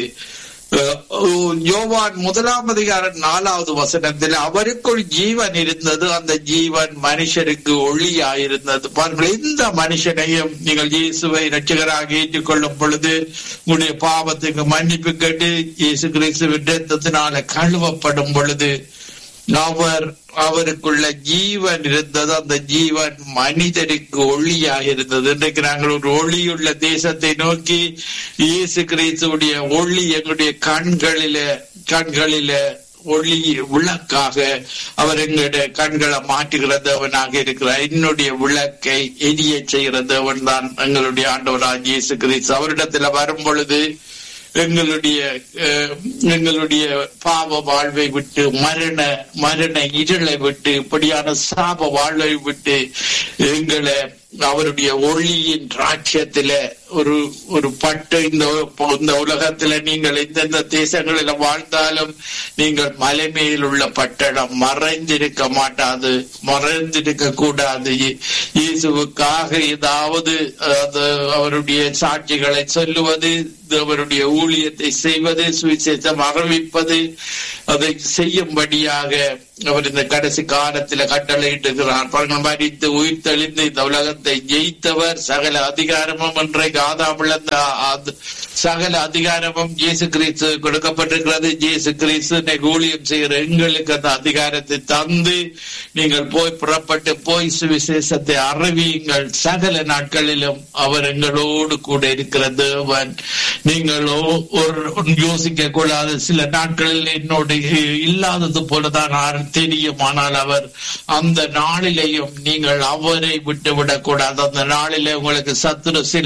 S2: யோவான் முதலாம் அதிகாரம் நாலாவது வசனத்தில் அவருக்குள் ஜீவன் இருந்தது அந்த ஜீவன் மனுஷருக்கு ஒளியாயிருந்தது பாருங்கள் இந்த மனுஷனையும் நீங்கள் இயேசுவை ரட்சகராக ஏற்றுக்கொள்ளும் பொழுது உங்களுடைய பாவத்துக்கு மன்னிப்பு கேட்டு இயேசு கிறிஸ்துவின் ரத்தத்தினால கழுவப்படும் பொழுது அவர் அவருக்குள்ள ஜீவன் இருந்தது அந்த ஜீவன் மனிதருக்கு ஒளியாக இருந்தது இன்றைக்கு நாங்கள் ஒரு ஒளியுள்ள தேசத்தை நோக்கி இயேசு கிறிஸ்துடைய ஒளி எங்களுடைய கண்களில கண்களில ஒளி விளக்காக அவர் எங்களுடைய கண்களை மாற்றுகிறதவனாக இருக்கிறார் என்னுடைய விளக்கை எரிய செய்கிறதவன் தான் எங்களுடைய ஆண்டவராக இயேசு கிறிஸ்து அவரிடத்துல வரும் பொழுது எங்களுடைய எங்களுடைய பாவ வாழ்வை விட்டு மரண மரண இருளை விட்டு இப்படியான சாப வாழ்வை விட்டு எங்களை அவருடைய ஒளியின் ராட்சியத்தில ஒரு ஒரு பட்டு இந்த இந்த உலகத்துல நீங்கள் எந்தெந்த தேசங்களில வாழ்ந்தாலும் நீங்கள் மலை மேல் உள்ள பட்டணம் மறைந்திருக்க மாட்டாது மறைந்திருக்க கூடாது இயேசுவுக்காக ஏதாவது அது அவருடைய சாட்சிகளை சொல்லுவது அவருடைய ஊழியத்தை செய்வது சுவிசேஷம் அறிவிப்பது அதை செய்யும்படியாக அவர் இந்த கடைசி காலத்துல கட்டளையிட்டுகிறார் பாருங்கள் மறித்து உயிர் தெளிந்து இந்த உலகத்தை ஜெயித்தவர் சகல அதிகாரமும் இன்றைக்கு ஆதாமிழந்த சகல அதிகாரமும் இயேசு கிறிஸ்து கொடுக்கப்பட்டிருக்கிறது இயேசு கிறிஸ்து ஊழியம் செய்கிற எங்களுக்கு அந்த அதிகாரத்தை தந்து நீங்கள் போய் புறப்பட்டு போய் சுவிசேஷத்தை அறிவியுங்கள் சகல நாட்களிலும் அவர் எங்களோடு கூட இருக்கிற தேவன் நீங்களோ ஒரு யோசிக்க கூடாது சில நாட்களில் என்னோடு இல்லாதது போலதான் தெரியும் ஆனால் அவர் அந்த நாளிலேயும் நீங்கள் அவரை விட்டு விடக்கூடாது அந்த நாளிலே உங்களுக்கு சத்துரு சில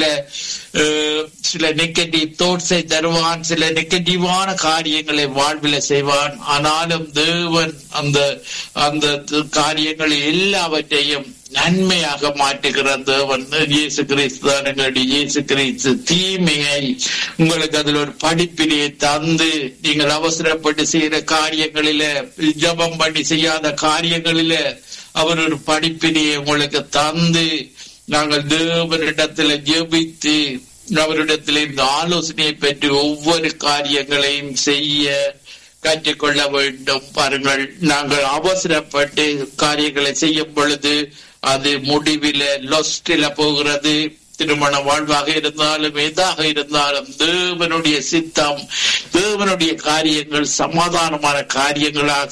S2: சில நெகட்டிவ் தோட்ஸை தருவான் சில நெகட்டிவான காரியங்களை வாழ்வில செய்வான் ஆனாலும் தேவன் அந்த அந்த காரியங்களை எல்லாவற்றையும் நன்மையாக மாற்றுகிற தேவன் இயேசு கிறிஸ்து தான் எங்களுடைய இயேசு கிறிஸ்து தீமையை உங்களுக்கு அதுல ஒரு படிப்பினையை தந்து நீங்கள் அவசரப்பட்டு செய்யற காரியங்களில ஜபம் பண்ணி செய்யாத காரியங்களில அவர் ஒரு படிப்பினையை உங்களுக்கு தந்து நாங்கள் தேவனிடத்துல ஜெபித்து அவரிடத்தில் இந்த ஆலோசனையை பெற்று ஒவ்வொரு காரியங்களையும் செய்ய கற்றுக்கொள்ள வேண்டும் பாருங்கள் நாங்கள் அவசரப்பட்டு காரியங்களை செய்யும் பொழுது அது முடிவில லொஸ்டில போகிறது திருமண வாழ்வாக இருந்தாலும் எதாக இருந்தாலும் தேவனுடைய சித்தம் தேவனுடைய காரியங்கள் சமாதானமான காரியங்களாக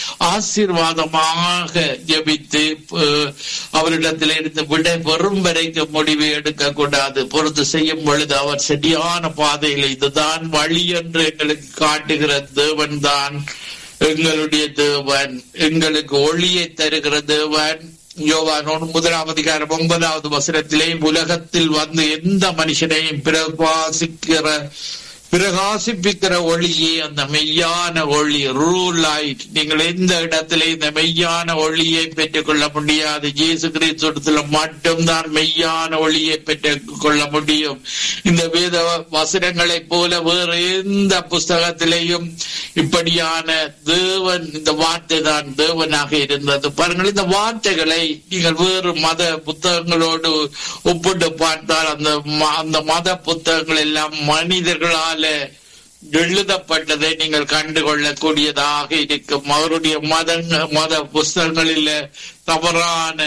S2: ஆசீர்வாதமாக ஜபித்து அவரிடத்தில் இருந்து விடை பெறும் வரைக்கும் முடிவு எடுக்க கூடாது பொறுத்து செய்யும் பொழுது அவர் சரியான பாதையில் இதுதான் வழி என்று எங்களுக்கு காட்டுகிற தேவன் தான் எங்களுடைய தேவன் எங்களுக்கு ஒளியை தருகிற தேவன் யோவான் முதலாம் அதிகாரம் ஒன்பதாவது வசனத்திலே உலகத்தில் வந்து எந்த மனுஷனையும் பிரகாசிக்கிற பிரகாசிப்பிக்கிற ஒளியே அந்த மெய்யான ஒளி ரூல் லைட் நீங்கள் எந்த இடத்துல இந்த மெய்யான ஒளியை பெற்றுக் கொள்ள முடியாது இயேசு கிறிஸ்துவத்துல மட்டும்தான் மெய்யான ஒளியை பெற்றுக் கொள்ள முடியும் இந்த வேத வசனங்களை போல வேறு எந்த புஸ்தகத்திலேயும் இப்படியான தேவன் இந்த வார்த்தை தான் தேவனாக இருந்தது பாருங்கள் இந்த வார்த்தைகளை நீங்கள் வேறு மத புத்தகங்களோடு ஒப்பிட்டு பார்த்தால் அந்த அந்த மத புத்தகங்கள் எல்லாம் மனிதர்களால் எழுதப்பட்டதை நீங்கள் கண்டுகொள்ளக்கூடியதாக இருக்கும் அவருடைய மத மத புஸ்தகங்களில் தவறான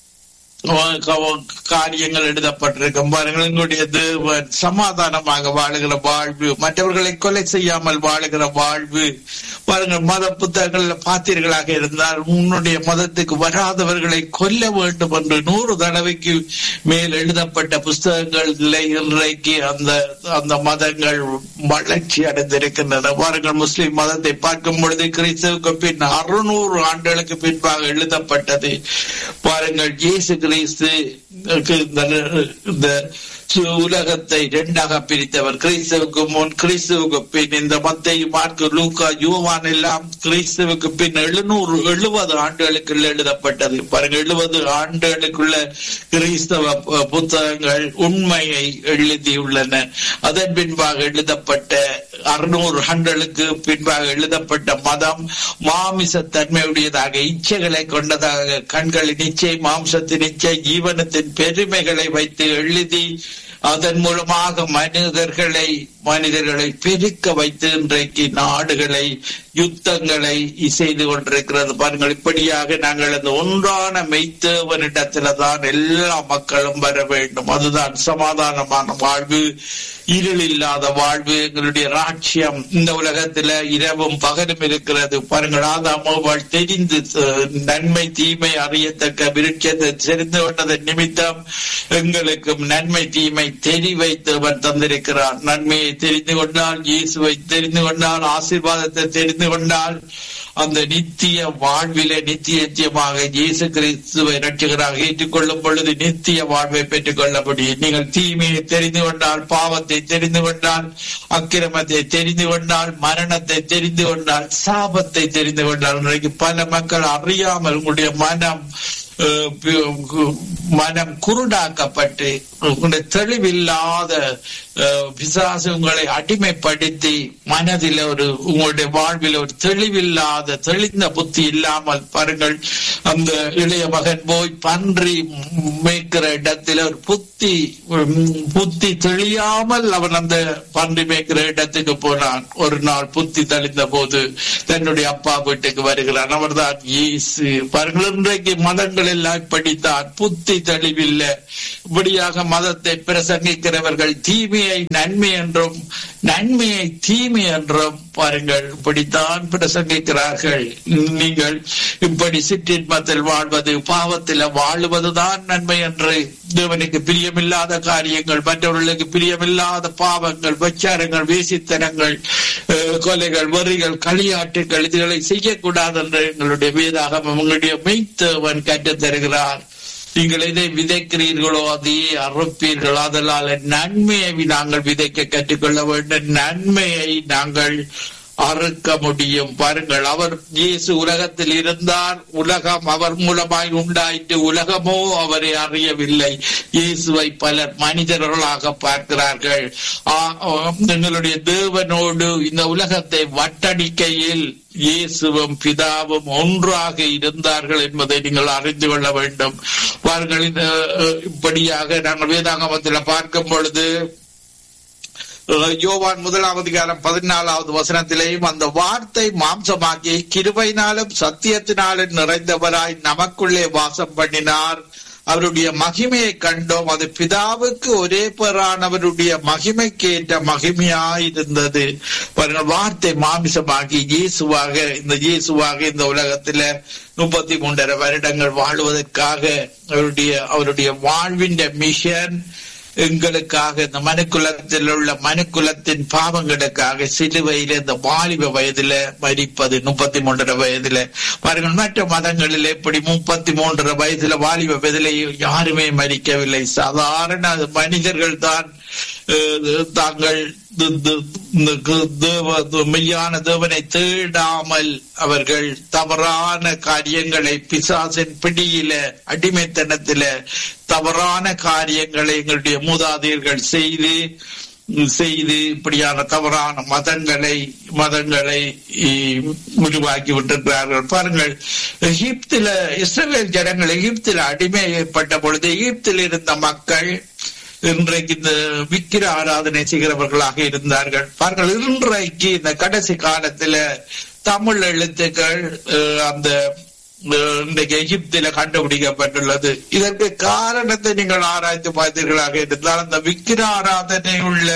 S2: காரியங்கள் எழுதப்பட்டிருக்கும் பாருங்கள் எங்களுடைய தேவன் சமாதானமாக வாழுகிற வாழ்வு மற்றவர்களை கொலை செய்யாமல் வாழுகிற வாழ்வு பாருங்கள் மத புத்தகங்கள் பார்த்தீர்களாக இருந்தால் உன்னுடைய மதத்துக்கு வராதவர்களை கொல்ல வேண்டும் என்று நூறு தடவைக்கு மேல் எழுதப்பட்ட புஸ்தகங்கள் இன்றைக்கு அந்த அந்த மதங்கள் வளர்ச்சி அடைந்திருக்கின்றன பாருங்கள் முஸ்லிம் மதத்தை பார்க்கும் பொழுது கிறிஸ்தவுக்கு பின் அறுநூறு ஆண்டுகளுக்கு பின்பாக எழுதப்பட்டது பாருங்கள் இயேசு கிறிஸ்து இந்த உலகத்தை இரண்டாக பிரித்தவர் கிறிஸ்துவுக்கு முன் கிறிஸ்துவுக்கு பின் இந்த மத்தை மார்க்கு லூக்கா யுவான் எல்லாம் கிறிஸ்துவுக்கு பின் எழுநூறு எழுபது ஆண்டுகளுக்குள்ள எழுதப்பட்டது பாருங்க எழுபது ஆண்டுகளுக்குள்ள கிறிஸ்தவ புத்தகங்கள் உண்மையை எழுதியுள்ளன அதன் பின்பாக எழுதப்பட்ட அறுநூறு ஆண்டுகளுக்கு பின்பாக எழுதப்பட்ட மதம் மாமிச தன்மையுடையதாக இச்சைகளை கொண்டதாக கண்களின் இச்சை மாம்சத்தின் இச்சை ஜீவனத்தின் பெருமைகளை வைத்து எழுதி அதன் மூலமாக மனிதர்களை மனிதர்களை பெருக்க வைத்து இன்றைக்கு நாடுகளை யுத்தங்களை செய்து கொண்டிருக்கிறது பாருங்கள் இப்படியாக நாங்கள் அந்த ஒன்றான மெய்த்தேவனிடத்துல தான் எல்லா மக்களும் வர வேண்டும் அதுதான் சமாதானமான வாழ்வு இருள் இல்லாத வாழ்வு எங்களுடைய ராட்சியம் இந்த உலகத்துல இரவும் பகலும் இருக்கிறது பாருங்கள் ஆதாமோவாள் தெரிந்து நன்மை தீமை அறியத்தக்க விருட்சத்தை தெரிந்து கொண்டதன் நிமித்தம் எங்களுக்கும் நன்மை தீமை தெரிவைத்தவன் தந்திருக்கிறார் நன்மையை தெரிந்து கொண்டால் இயேசுவை தெரிந்து கொண்டால் ஆசீர்வாதத்தை தெரிந்து கொண்டால் அந்த நித்திய வாழ்விலே நித்திய நித்தியமாக இயேசு கிறிஸ்துவை ரட்சகராக ஏற்றுக்கொள்ளும் பொழுது நித்திய வாழ்வை பெற்றுக் கொள்ள முடியும் நீங்கள் தீமையை தெரிந்து கொண்டால் பாவத்தை தெரிந்து கொண்டால் அக்கிரமத்தை தெரிந்து கொண்டால் மரணத்தை தெரிந்து கொண்டால் சாபத்தை தெரிந்து கொண்டால் இன்றைக்கு பல மக்கள் அறியாமல் உங்களுடைய மனம் அஹ், பி- மனம் குருடாக்கப்பட்டு உங்களுடைய தெளிவில்லாத அஹ், பிசாசு உங்களை அடிமைப்படுத்தி மனதில் ஒரு உங்களுடைய வாழ்வில் ஒரு தெளிவில்லாத தெளிந்த புத்தி இல்லாமல் பாருங்கள் அந்த இளைய மகன் போய் பன்றி மேய்க்கிற இடத்துல ஒரு புத்தி உம், புத்தி தெளியாமல் அவன் அந்த பன்றி மேய்க்கிற இடத்துக்கு போனான் ஒரு நாள் புத்தி தெளிந்த போது தன்னுடைய அப்பா வீட்டுக்கு வருகிறான் அவர்தான் இயேசு பாருங்கள் இன்றைக்கு மதங்கள் எல்லாம் இப்படித்தான் புத்தி தெளிவில்லை இப்படியாக மதத்தை பிரசங்கிக்கிறவர்கள் தீமையை நன்மை என்றும் நன்மையை தீமை என்றும் பாருங்கள் இப்படித்தான் பிரசங்கிக்கிறார்கள் நீங்கள் இப்படி சிற்றின்பத்தில் வாழ்வது பாவத்தில் வாழுவதுதான் நன்மை என்று தேவனுக்கு பிரியமில்லாத காரியங்கள் மற்றவர்களுக்கு பிரியமில்லாத பாவங்கள் பச்சாரங்கள் வேசித்தனங்கள் அஹ், கொலைகள் வரிகள் களியாட்டுகள் இதுகளை செய்யக்கூடாது என்று எங்களுடைய வேதாகம் உங்களுடைய மெய்த்தவன் கற்றுத் தருகிறார் நீங்கள் எதை விதைக்கிறீர்களோ அதையே அறுப்பீர்கள் அதனால் நன்மையை நாங்கள் விதைக்க கற்றுக்கொள்ள வேண்டும் நன்மையை நாங்கள் அறுக்க முடியும் பாருங்கள் அவர் இயேசு உலகத்தில் இருந்தார் உலகம் அவர் மூலமாய் உண்டாயிற்று உலகமோ அவரை அறியவில்லை இயேசுவை பலர் மனிதர்களாக பார்க்கிறார்கள் ஆ- ஆ, எங்களுடைய தேவனோடு இந்த உலகத்தை வட்டடிக்கையில் இயேசுவும் பிதாவும் ஒன்றாக இருந்தார்கள் என்பதை நீங்கள் அறிந்து கொள்ள வேண்டும் பாருங்கள் இந்த அஹ், இப்படியாக நாங்கள் வேதாங்கமத்தில் பார்க்கும் பொழுது அஹ், யோவான் முதலாம் அதிகாரம் பதினாலாவது வசனத்திலேயும் அந்த வார்த்தை மாம்சமாக்கி கிருபையினாலும் சத்தியத்தினாலும் நிறைந்தவராய் நமக்குள்ளே வாசம் பண்ணினார் அவருடைய மகிமையை கண்டோம் அது பிதாவுக்கு ஒரே பேரானவருடைய மகிமைக்கு ஏற்ற மகிமையாயிருந்தது பாருங்கள் வார்த்தை மாமிசமாகி இயேசுவாக இந்த இயேசுவாக இந்த உலகத்துல முப்பத்தி மூன்றரை வருடங்கள் வாழ்வதற்காக அவருடைய அவருடைய வாழ்வின் மிஷன் எங்களுக்காக இந்த மனுக்குலத்தில் உள்ள மனுக்குலத்தின் பாவங்களுக்காக சிலுவையில இந்த வாலிப வயதுல மரிப்பது முப்பத்தி மூன்றரை வயதுல பாருங்கள் மற்ற மதங்களில் எப்படி முப்பத்தி மூன்றரை வயதுல வாலிப வயதுல யாருமே மரிக்கவில்லை சாதாரண மனிதர்கள் தான் அஹ், தாங்கள் து- து- து- தேவ- மெய்யான தேவனை தேடாமல் அவர்கள் தவறான காரியங்களை பிசாசின் பிடியில அடிமைத்தனத்தில தவறான காரியங்களை எங்களுடைய மூதாதையர்கள் செய்து செய்து இப்படியான தவறான மதங்களை மதங்களை இ- உருவாக்கி விட்டிருக்கிறார்கள் பாருங்கள் எகிப்தில இஸ்ரவேல் ஜனங்கள் எகிப்தில் அடிமைப்பட்ட பொழுது எகிப்தில் இருந்த மக்கள் இன்றைக்கு இந்த விக்கிர ஆராதனை செய்கிறவர்களாக இருந்தார்கள் பாருங்கள் இன்றைக்கு இந்த கடைசி காலத்துல தமிழ் எழுத்துக்கள் அஹ், அந்த அஹ், இன்றைக்கு எகிப்தில கண்டுபிடிக்கப்பட்டுள்ளது இதற்கு காரணத்தை நீங்கள் ஆராய்ந்து பார்த்தீர்களாக இருந்தால் அந்த விக்கிர ஆராதனை உள்ள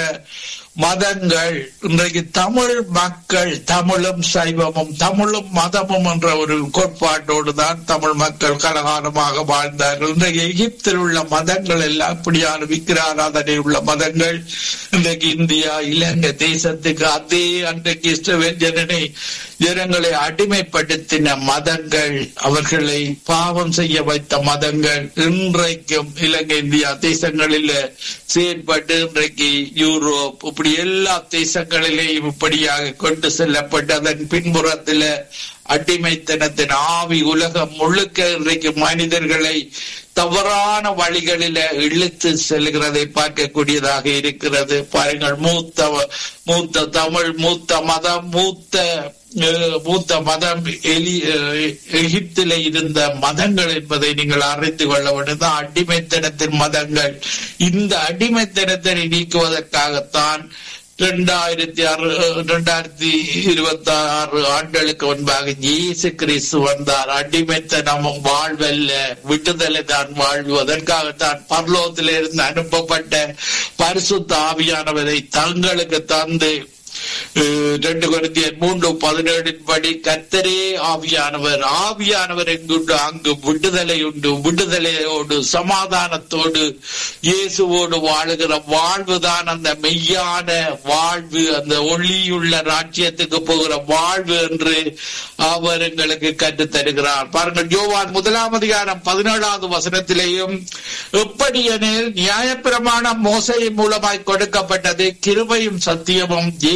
S2: மதங்கள் இன்றைக்கு தமிழ் மக்கள் தமிழும் சைவமும் தமிழும் மதமும் என்ற ஒரு கோட்பாட்டோடு தான் தமிழ் மக்கள் கலகாலமாக வாழ்ந்தார்கள் இன்றைக்கு எகிப்தில் உள்ள மதங்கள் எல்லாம் இப்படியான விக்கிர ஆராதனை உள்ள மதங்கள் இன்றைக்கு இந்தியா இலங்கை தேசத்துக்கு அதே அன்றைக்கு இஸ்ரவேல் ஜனனை ஜனங்களை அடிமைப்படுத்தின மதங்கள் அவர்களை பாவம் செய்ய வைத்த மதங்கள் இன்றைக்கும் இலங்கை இந்தியா தேசங்களில் செயற்பட்டு இன்றைக்கு யூரோப் இப்படி எல்லா தேசங்களிலேயும் இப்படியாக கொண்டு செல்லப்பட்டு அதன் பின்புறத்தில் அடிமைத்தனத்தின் ஆவி உலகம் முழுக்க இன்றைக்கு மனிதர்களை தவறான வழிகளில இழுத்து செல்கிறதை பார்க்கக்கூடியதாக இருக்கிறது பாருங்கள் மூத்த மூத்த தமிழ் மூத்த மதம் மூத்த அஹ், மூத்த மதம் எலி அஹ், எகிப்திலே இருந்த மதங்கள் என்பதை நீங்கள் அறிந்து கொள்ள வேண்டும் அடிமைத்தனத்தின் மதங்கள் இந்த அடிமைத்தனத்தை நீக்குவதற்காகத்தான் இரண்டாயிரத்தி ஆறு இரண்டாயிரத்தி இருபத்தி ஆறு ஆண்டுகளுக்கு முன்பாக இயேசு கிறிஸ்து வந்தார் அடிமைத்தனம் வாழ்வல்ல விடுதலை தான் வாழ்வு அதற்காகத்தான் பரலோகத்திலிருந்து அனுப்பப்பட்ட பரிசுத்த ஆவியானவரை தங்களுக்கு தந்து அஹ், ரெண்டு குருந்தியர் மூன்று பதினேழின் படி கர்த்தரே ஆவியானவர் ஆவியானவர் எங்குண்டு அங்கு விடுதலை உண்டு விடுதலையோடு சமாதானத்தோடு இயேசுவோடு வாழுகிற வாழ்வுதான் அந்த மெய்யான வாழ்வு அந்த ஒளியுள்ள ராஜ்யத்துக்கு போகிற வாழ்வு என்று அவர் எங்களுக்கு கற்றுத் தருகிறார் பாருங்கள் யோவான் முதலாம் அதிகாரம் பதினேழாவது வசனத்திலேயும் எப்படி எனில் நியாயப்பிரமாணம் மோசையின் மூலமாய் கொடுக்கப்பட்டது கிருபையும் சத்தியமும் இயேசு கிறிஸ்து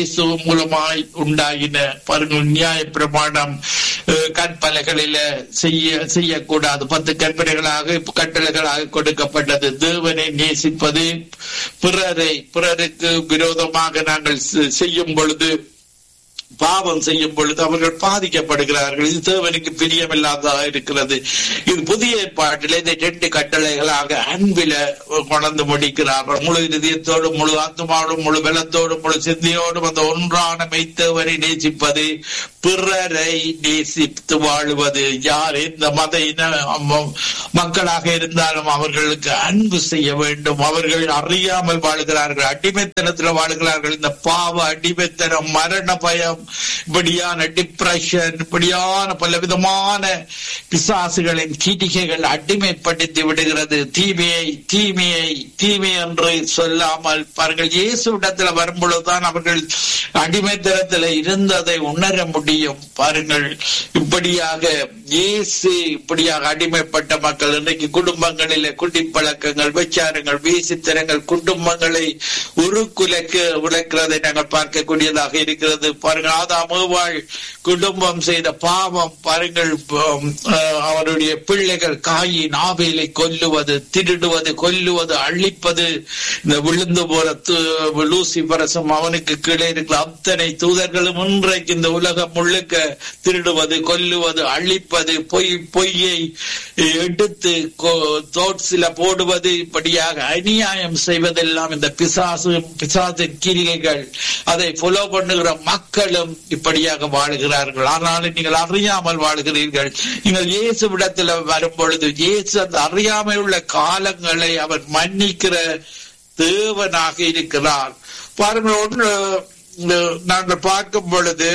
S2: இயேசு மூலமாய் உண்டாயின பாருங்கள் நியாய பிரமாணம் அஹ், கற்பலைகளில செய்ய செய்யக்கூடாது பத்து கற்பனைகளாக கட்டளைகளாக கொடுக்கப்பட்டது தேவனை நேசிப்பது பிறரை பிறருக்கு விரோதமாக நாங்கள் செ- செய்யும் பொழுது பாவம் செய்யும் பொழுது அவர்கள் பாதிக்கப்படுகிறார்கள் இது தேவனுக்கு பிரியமில்லாததாக இருக்கிறது இது புதிய ஏற்பாட்டில் இந்த ரெண்டு கட்டளைகளாக அன்பில கொண்டு முடிக்கிறார்கள் முழு இதயத்தோடும் முழு ஆத்மாவோடும் முழு பலத்தோடும் முழு சிந்தையோடும் அந்த ஒன்றான மெய்த்தவனை நேசிப்பது பிறரை நேசித்து வாழுவது யார் எந்த மத இன ம- மக்களாக இருந்தாலும் அவர்களுக்கு அன்பு செய்ய வேண்டும் அவர்கள் அறியாமல் வாழ்கிறார்கள் அடிமைத்தனத்தில் வாழ்கிறார்கள் இந்த பாவ அடிமைத்தனம் மரண பயம் இப்படியான டிப்ரெஷன் இப்படியான பல விதமான பிசாசுகளின் கீட்டிகைகள் அடிமைப்படுத்தி விடுகிறது தீமையை தீமையை தீமை என்று சொல்லாமல் பாருங்கள் இயேசுவிடத்தில் வரும்பொழுதுதான் அவர்கள் அடிமைத்தனத்தில் இருந்ததை உணர முடியும் பாருங்கள் இப்படியாக இயேசு இப்படியாக அடிமைப்பட்ட மக்கள் இன்றைக்கு குடும்பங்களிலே குடிப்பழக்கங்கள் விச்சாரங்கள் வீசித்தனங்கள் குடும்பங்களை உருக்குலைக்கு உழைக்கிறதை நாங்கள் பார்க்கக்கூடியதாக இருக்கிறது பாருங்கள் ஆதாம் ஏவாள் குடும்பம் செய்த பாவம் பாருங்கள் உம், அஹ், அவருடைய பிள்ளைகள் காயின் ஆவிலை கொல்லுவது திருடுவது கொல்லுவது அழிப்பது இந்த விழுந்து போற து- லூசிபரசும் அவனுக்கு கீழே இருக்கிற அத்தனை தூதர்களும் இன்றைக்கு இந்த உலகம் முழுக்க திருடுவது கொல்லுவது அழிப்பது பொய் பொய்யை எடுத்து தோட்சில போடுவது இப்படியாக அநியாயம் செய்வதெல்லாம் இந்த பிசாசு பிசாசின் கிரிகைகள் அதை ஃபாலோ பண்ணுகிற மக்களும் இப்படியாக வாழுகிறார்கள் ஆனாலும் நீங்கள் அறியாமல் வாழ்கிறீர்கள் நீங்கள் இயேசு விடத்தில் வரும் பொழுது இயேசு அந்த அறியாமை உள்ள காலங்களை அவர் மன்னிக்கிற தேவனாக இருக்கிறார் பாருங்கள் ஒன்று இந்த நாங்கள் பார்க்கும் பொழுது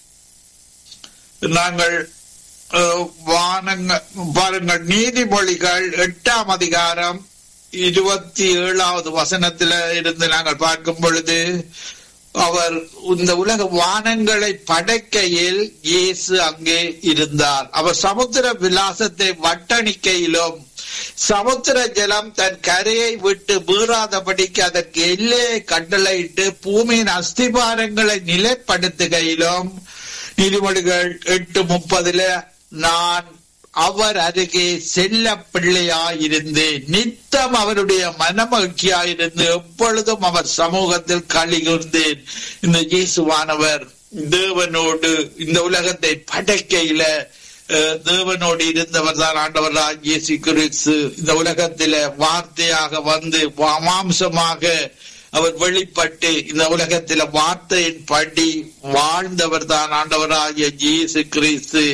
S2: நாங்கள் அஹ், வானங்க பாருங்கள் நீதிமொழிகள் எட்டாம் அதிகாரம் இருபத்தி ஏழாவது வசனத்துல இருந்து நாங்கள் பார்க்கும் பொழுது அவர் இந்த உலக வானங்களை படைக்கையில் இயேசு அங்கே இருந்தார் அவர் சமுத்திர விலாசத்தை வட்டணிக்கையிலும் சமுத்திர ஜலம் தன் கரையை விட்டு மீறாதபடிக்கு அதற்கு எல்லையை கட்டளையிட்டு பூமியின் அஸ்திபாரங்களை நிலைப்படுத்துகையிலும் நீதிமொழிகள் எட்டு முப்பதுல நான் அவர் அருகே செல்ல பிள்ளையாயிருந்தேன் நித்தம் அவருடைய மனமகிழ்ச்சியாயிருந்து எப்பொழுதும் அவர் சமூகத்தில் கழிகுர்ந்தேன் இந்த இயேசுவானவர் தேவனோடு இந்த உலகத்தை படைக்கையில அஹ், தேவனோடு இருந்தவர் தான் ஆண்டவராக இயேசு கிறிஸ்து இந்த உலகத்தில வார்த்தையாக வந்து வா- மாம்சமாக அவர் வெளிப்பட்டு இந்த உலகத்தில வார்த்தையின் படி வாழ்ந்தவர் தான் ஆண்டவராகிய இயேசு கிறிஸ்து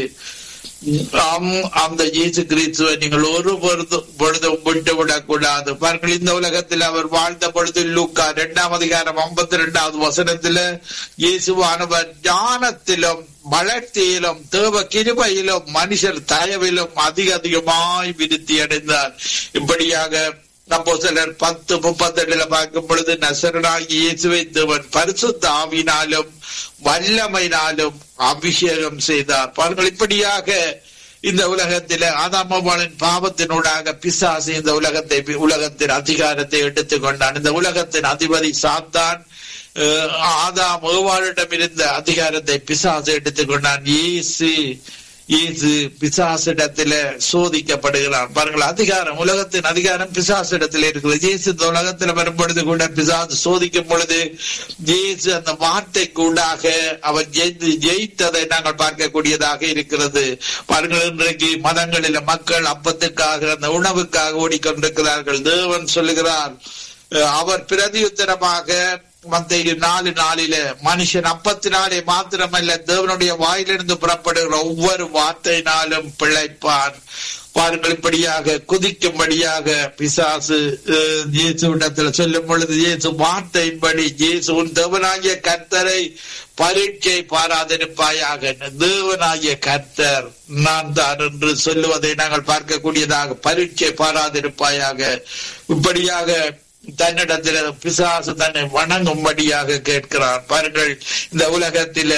S2: ஆம், அந்த இயேசு கிறிஸ்துவை நீங்கள் ஒரு பொழுதும் பொழுதும் விட்டு விடக்கூடாது பாருங்கள் இந்த உலகத்தில் அவர் வாழ்ந்த பொழுது லூக்கா இரண்டாம் அதிகாரம் ஐம்பத்தி இரண்டாவது வசனத்துல இயேசுவானவர் ஞானத்திலும் வளர்ச்சியிலும் தேவ கிருபையிலும் மனுஷர் தயவிலும் அதிக அதிகமாய் விருத்தி அடைந்தார் இப்படியாக அப்போ சிலர் பத்து முப்பத்தெட்டுல பார்க்கும் பொழுது நசரனாகி இயேசுவை தேவன் பரிசுத்த ஆவினாலும் வல்லமையினாலும் அபிஷேகம் செய்தார் பாருங்கள் இப்படியாக இந்த உலகத்தில ஆதாமவாளின் பாவத்தினூடாக பிசாசு இந்த உலகத்தை உலகத்தின் அதிகாரத்தை எடுத்துக்கொண்டான் இந்த உலகத்தின் அதிபதி சாத்தான் அஹ், ஆதாம் ஏவாளிடம் இருந்த அதிகாரத்தை பிசாசு எடுத்துக்கொண்டான் இயேசு இயேசு பிசாசிடத்தில சோதிக்கப்படுகிறார் பாருங்கள் அதிகாரம் உலகத்தின் அதிகாரம் பிசாசிடத்தில் இருக்கிறது இயேசு இந்த உலகத்தில் வரும் பொழுது கூட பிசாசு சோதிக்கும் பொழுது இயேசு அந்த வார்த்தை கூடாக அவர் ஜெயித்து ஜெயித்ததை நாங்கள் பார்க்கக்கூடியதாக இருக்கிறது பாருங்கள் இன்றைக்கு மதங்களில மக்கள் அப்பத்துக்காக அந்த உணவுக்காக ஓடிக்கொண்டிருக்கிறார்கள் தேவன் சொல்லுகிறார் அஹ், அவர் பிரதியுத்தரமாக மத்திய நாலு நாளில மனுஷன் அப்பத்தினாலே மாத்திரமல்ல தேவனுடைய வாயிலிருந்து புறப்படுகிற ஒவ்வொரு வார்த்தையினாலும் பிழைப்பான் பாருங்கள் இப்படியாக குதிக்கும்படியாக பிசாசு அஹ், இயேசுவிடத்தில் சொல்லும் பொழுது இயேசு வார்த்தையின்படி இயேசு உன் தேவனாகிய கர்த்தரை பரீட்சை பாராதிருப்பாயாக தேவனாகிய கர்த்தர் நான் தான் என்று சொல்லுவதை நாங்கள் பார்க்கக்கூடியதாக பரீட்சை பாராதிருப்பாயாக இப்படியாக தன்னிடத்தில் பிசாசு தன்னை வணங்கும்படியாக கேட்கிறார் பாருங்கள் இந்த உலகத்தில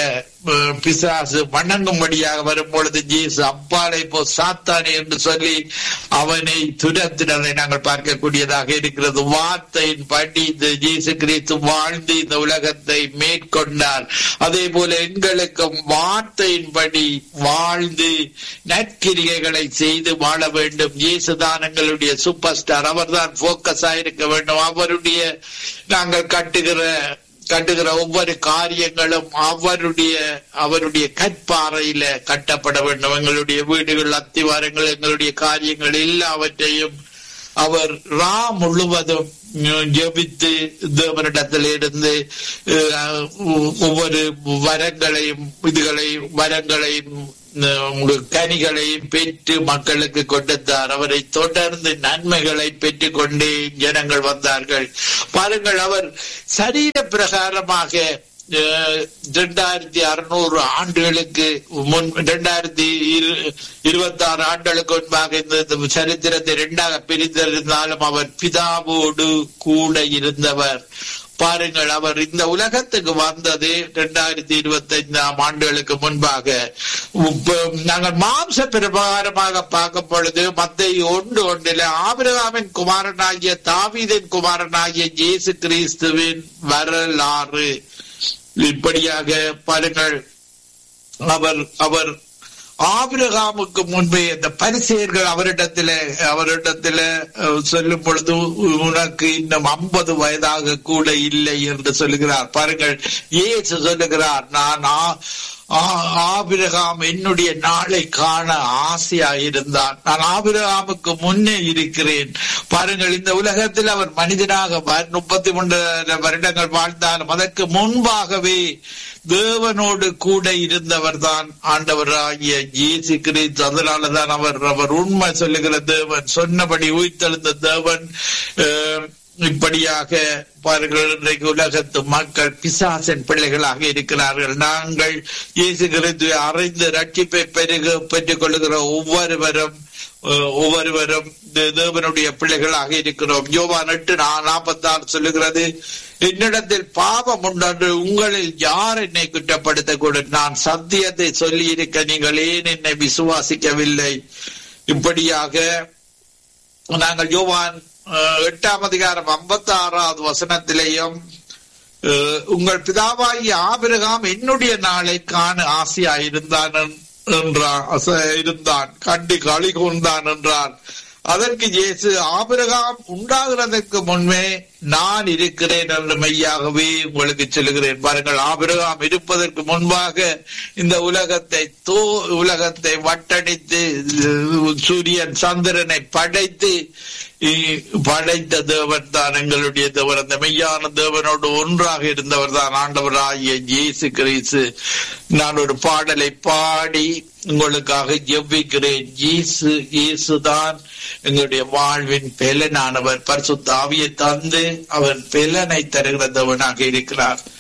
S2: அஹ், பிசாசு வணங்கும்படியாக வரும் பொழுது ஜீசு அப்பாலை போ சாத்தானே என்று சொல்லி அவனை துரத்தினதை நாங்கள் பார்க்கக்கூடியதாக இருக்கிறது வார்த்தையின் படி இந்த ஜீசு கிறிஸ்து வாழ்ந்து இந்த உலகத்தை மேற்கொண்டார் அதே போல எங்களுக்கும் வார்த்தையின்படி வாழ்ந்து நற்கிரிகைகளை செய்து வாழ வேண்டும் இயேசுதான் எங்களுடைய சூப்பர் ஸ்டார் அவர்தான் போக்கஸ் ஆயிருக்க வேண்டும் அவருடைய நாங்கள் கட்டுகிற கட்டுகிற ஒவ்வொரு காரியங்களும் அவருடைய அவருடைய கற்பாறையில கட்டப்பட வேண்டும் எங்களுடைய வீடுகள் அத்திவாரங்கள் எங்களுடைய காரியங்கள் எல்லாவற்றையும் அவர் ரா முழுவதும் உம், ஜெபித்து தேவனிடத்தில் இருந்து அஹ், ஒவ்வொரு வரங்களையும் இதுகளை வரங்களையும் உம், கனிகளையும் பெற்று மக்களுக்கு கொடுத்தார் அவரை தொடர்ந்து நன்மைகளை பெற்றுக் கொண்டே ஜனங்கள் வந்தார்கள் பாருங்கள் அவர் சரீர பிரகாரமாக இரண்டாயிரத்தி அறுநூறு ஆண்டுகளுக்கு முன் இரண்டாயிரத்தி இருபத்தி ஆறு ஆண்டுகளுக்கு முன்பாக இந்த சரித்திரத்தை இரண்டாக பிரிந்திருந்தாலும் அவர் பிதாவோடு கூட இருந்தவர் பாருங்கள் அவர் இந்த உலகத்துக்கு வந்தது இரண்டாயிரத்தி இருபத்தி ஐந்தாம் ஆண்டுகளுக்கு முன்பாக இப்ப நாங்கள் மாம்ச பிரகாரமாக பார்க்கும் பொழுது மத்திய ஒன்று ஒன்றில் ஆபிரகாமின் குமாரனாகிய தாவீதின் குமாரனாகிய இயேசு கிறிஸ்துவின் வரலாறு இப்படியாக பாருங்கள் அவர் அவர் ஆபிரகாமுக்கு முன்பே அந்த பரிசெயர்கள் அவரிடத்துல அவரிடத்துல அஹ், சொல்லும் பொழுது உனக்கு இன்னும் ஐம்பது வயதாக கூட இல்லை என்று சொல்லுகிறார் பாருங்கள் இயேசு சொல்லுகிறார் நான் ஆ- ஆ- ஆபிரகாம் என்னுடைய நாளை காண ஆசையா இருந்தான் நான் ஆபிரகாமுக்கு முன்னே இருக்கிறேன் பாருங்கள் இந்த உலகத்தில் அவர் மனிதனாக வ- முப்பத்தி மூன்று வருடங்கள் வாழ்ந்தாலும் அதற்கு முன்பாகவே தேவனோடு கூட இருந்தவர் தான் ஆண்டவராகிய இயேசு கிறிஸ்து அதனாலதான் அவர் அவர் உண்மை சொல்லுகிற தேவன் சொன்னபடி உயிர்த்தெழுந்த தேவன் அஹ், இப்படியாக பாருங்கள் இன்றைக்கு உலகத்து மக்கள் பிசாசன் பிள்ளைகளாக இருக்கிறார்கள் நாங்கள் இயேசு கிறிஸ்து அறிந்து ரட்சிப்பை பெருக பெற்றுக் கொள்ளுகிற ஒவ்வொருவரும் அஹ், ஒவ்வொருவரும் தே- தேவனுடைய பிள்ளைகளாக இருக்கிறோம் யோவான் எட்டு நாற்பத்தி ஆறு சொல்லுகிறது என்னிடத்தில் பாவம் உண்டு உங்களில் யார் என்னை குற்றப்படுத்தக்கூடும் நான் சத்தியத்தை சொல்லி இருக்க நீங்கள் ஏன் என்னை விசுவாசிக்கவில்லை இப்படியாக நாங்கள் யோவான் அஹ், எட்டாம் அதிகாரம் ஐம்பத்தி ஆறாவது வசனத்திலேயும் அஹ், உங்கள் பிதாவாகிய ஆபிரகாம் என்னுடைய நாளை காண ஆசையாயிருந்தான் என்- என்றான் அச- இருந்தான் கண்டு களி கூர்ந்தான் என்றான் அதற்கு இயேசு ஆபிரகாம் உண்டாகிறதற்கு முன்பே நான் இருக்கிறேன் என்று மெய்யாகவே உங்களுக்கு சொல்லுகிறேன் பாருங்கள் ஆபிரகாம் இருப்பதற்கு முன்பாக இந்த உலகத்தை தோ உலகத்தை வட்டடித்து சூரியன் சந்திரனை படைத்து இ- படைத்த தேவன் தான் எங்களுடைய தேவன் அந்த மெய்யான தேவனோடு ஒன்றாக இருந்தவர் தான் ஆண்டவராகிய இயேசு கிறிஸ்து நான் ஒரு பாடலை பாடி உங்களுக்காக ஜெபிக்கிறேன் இயேசு இயேசுதான் எங்களுடைய வாழ்வின் பெலனானவர் பரிசுத்த ஆவியை தந்து அவர் பெலனை தருகிற தேவனாக இருக்கிறார்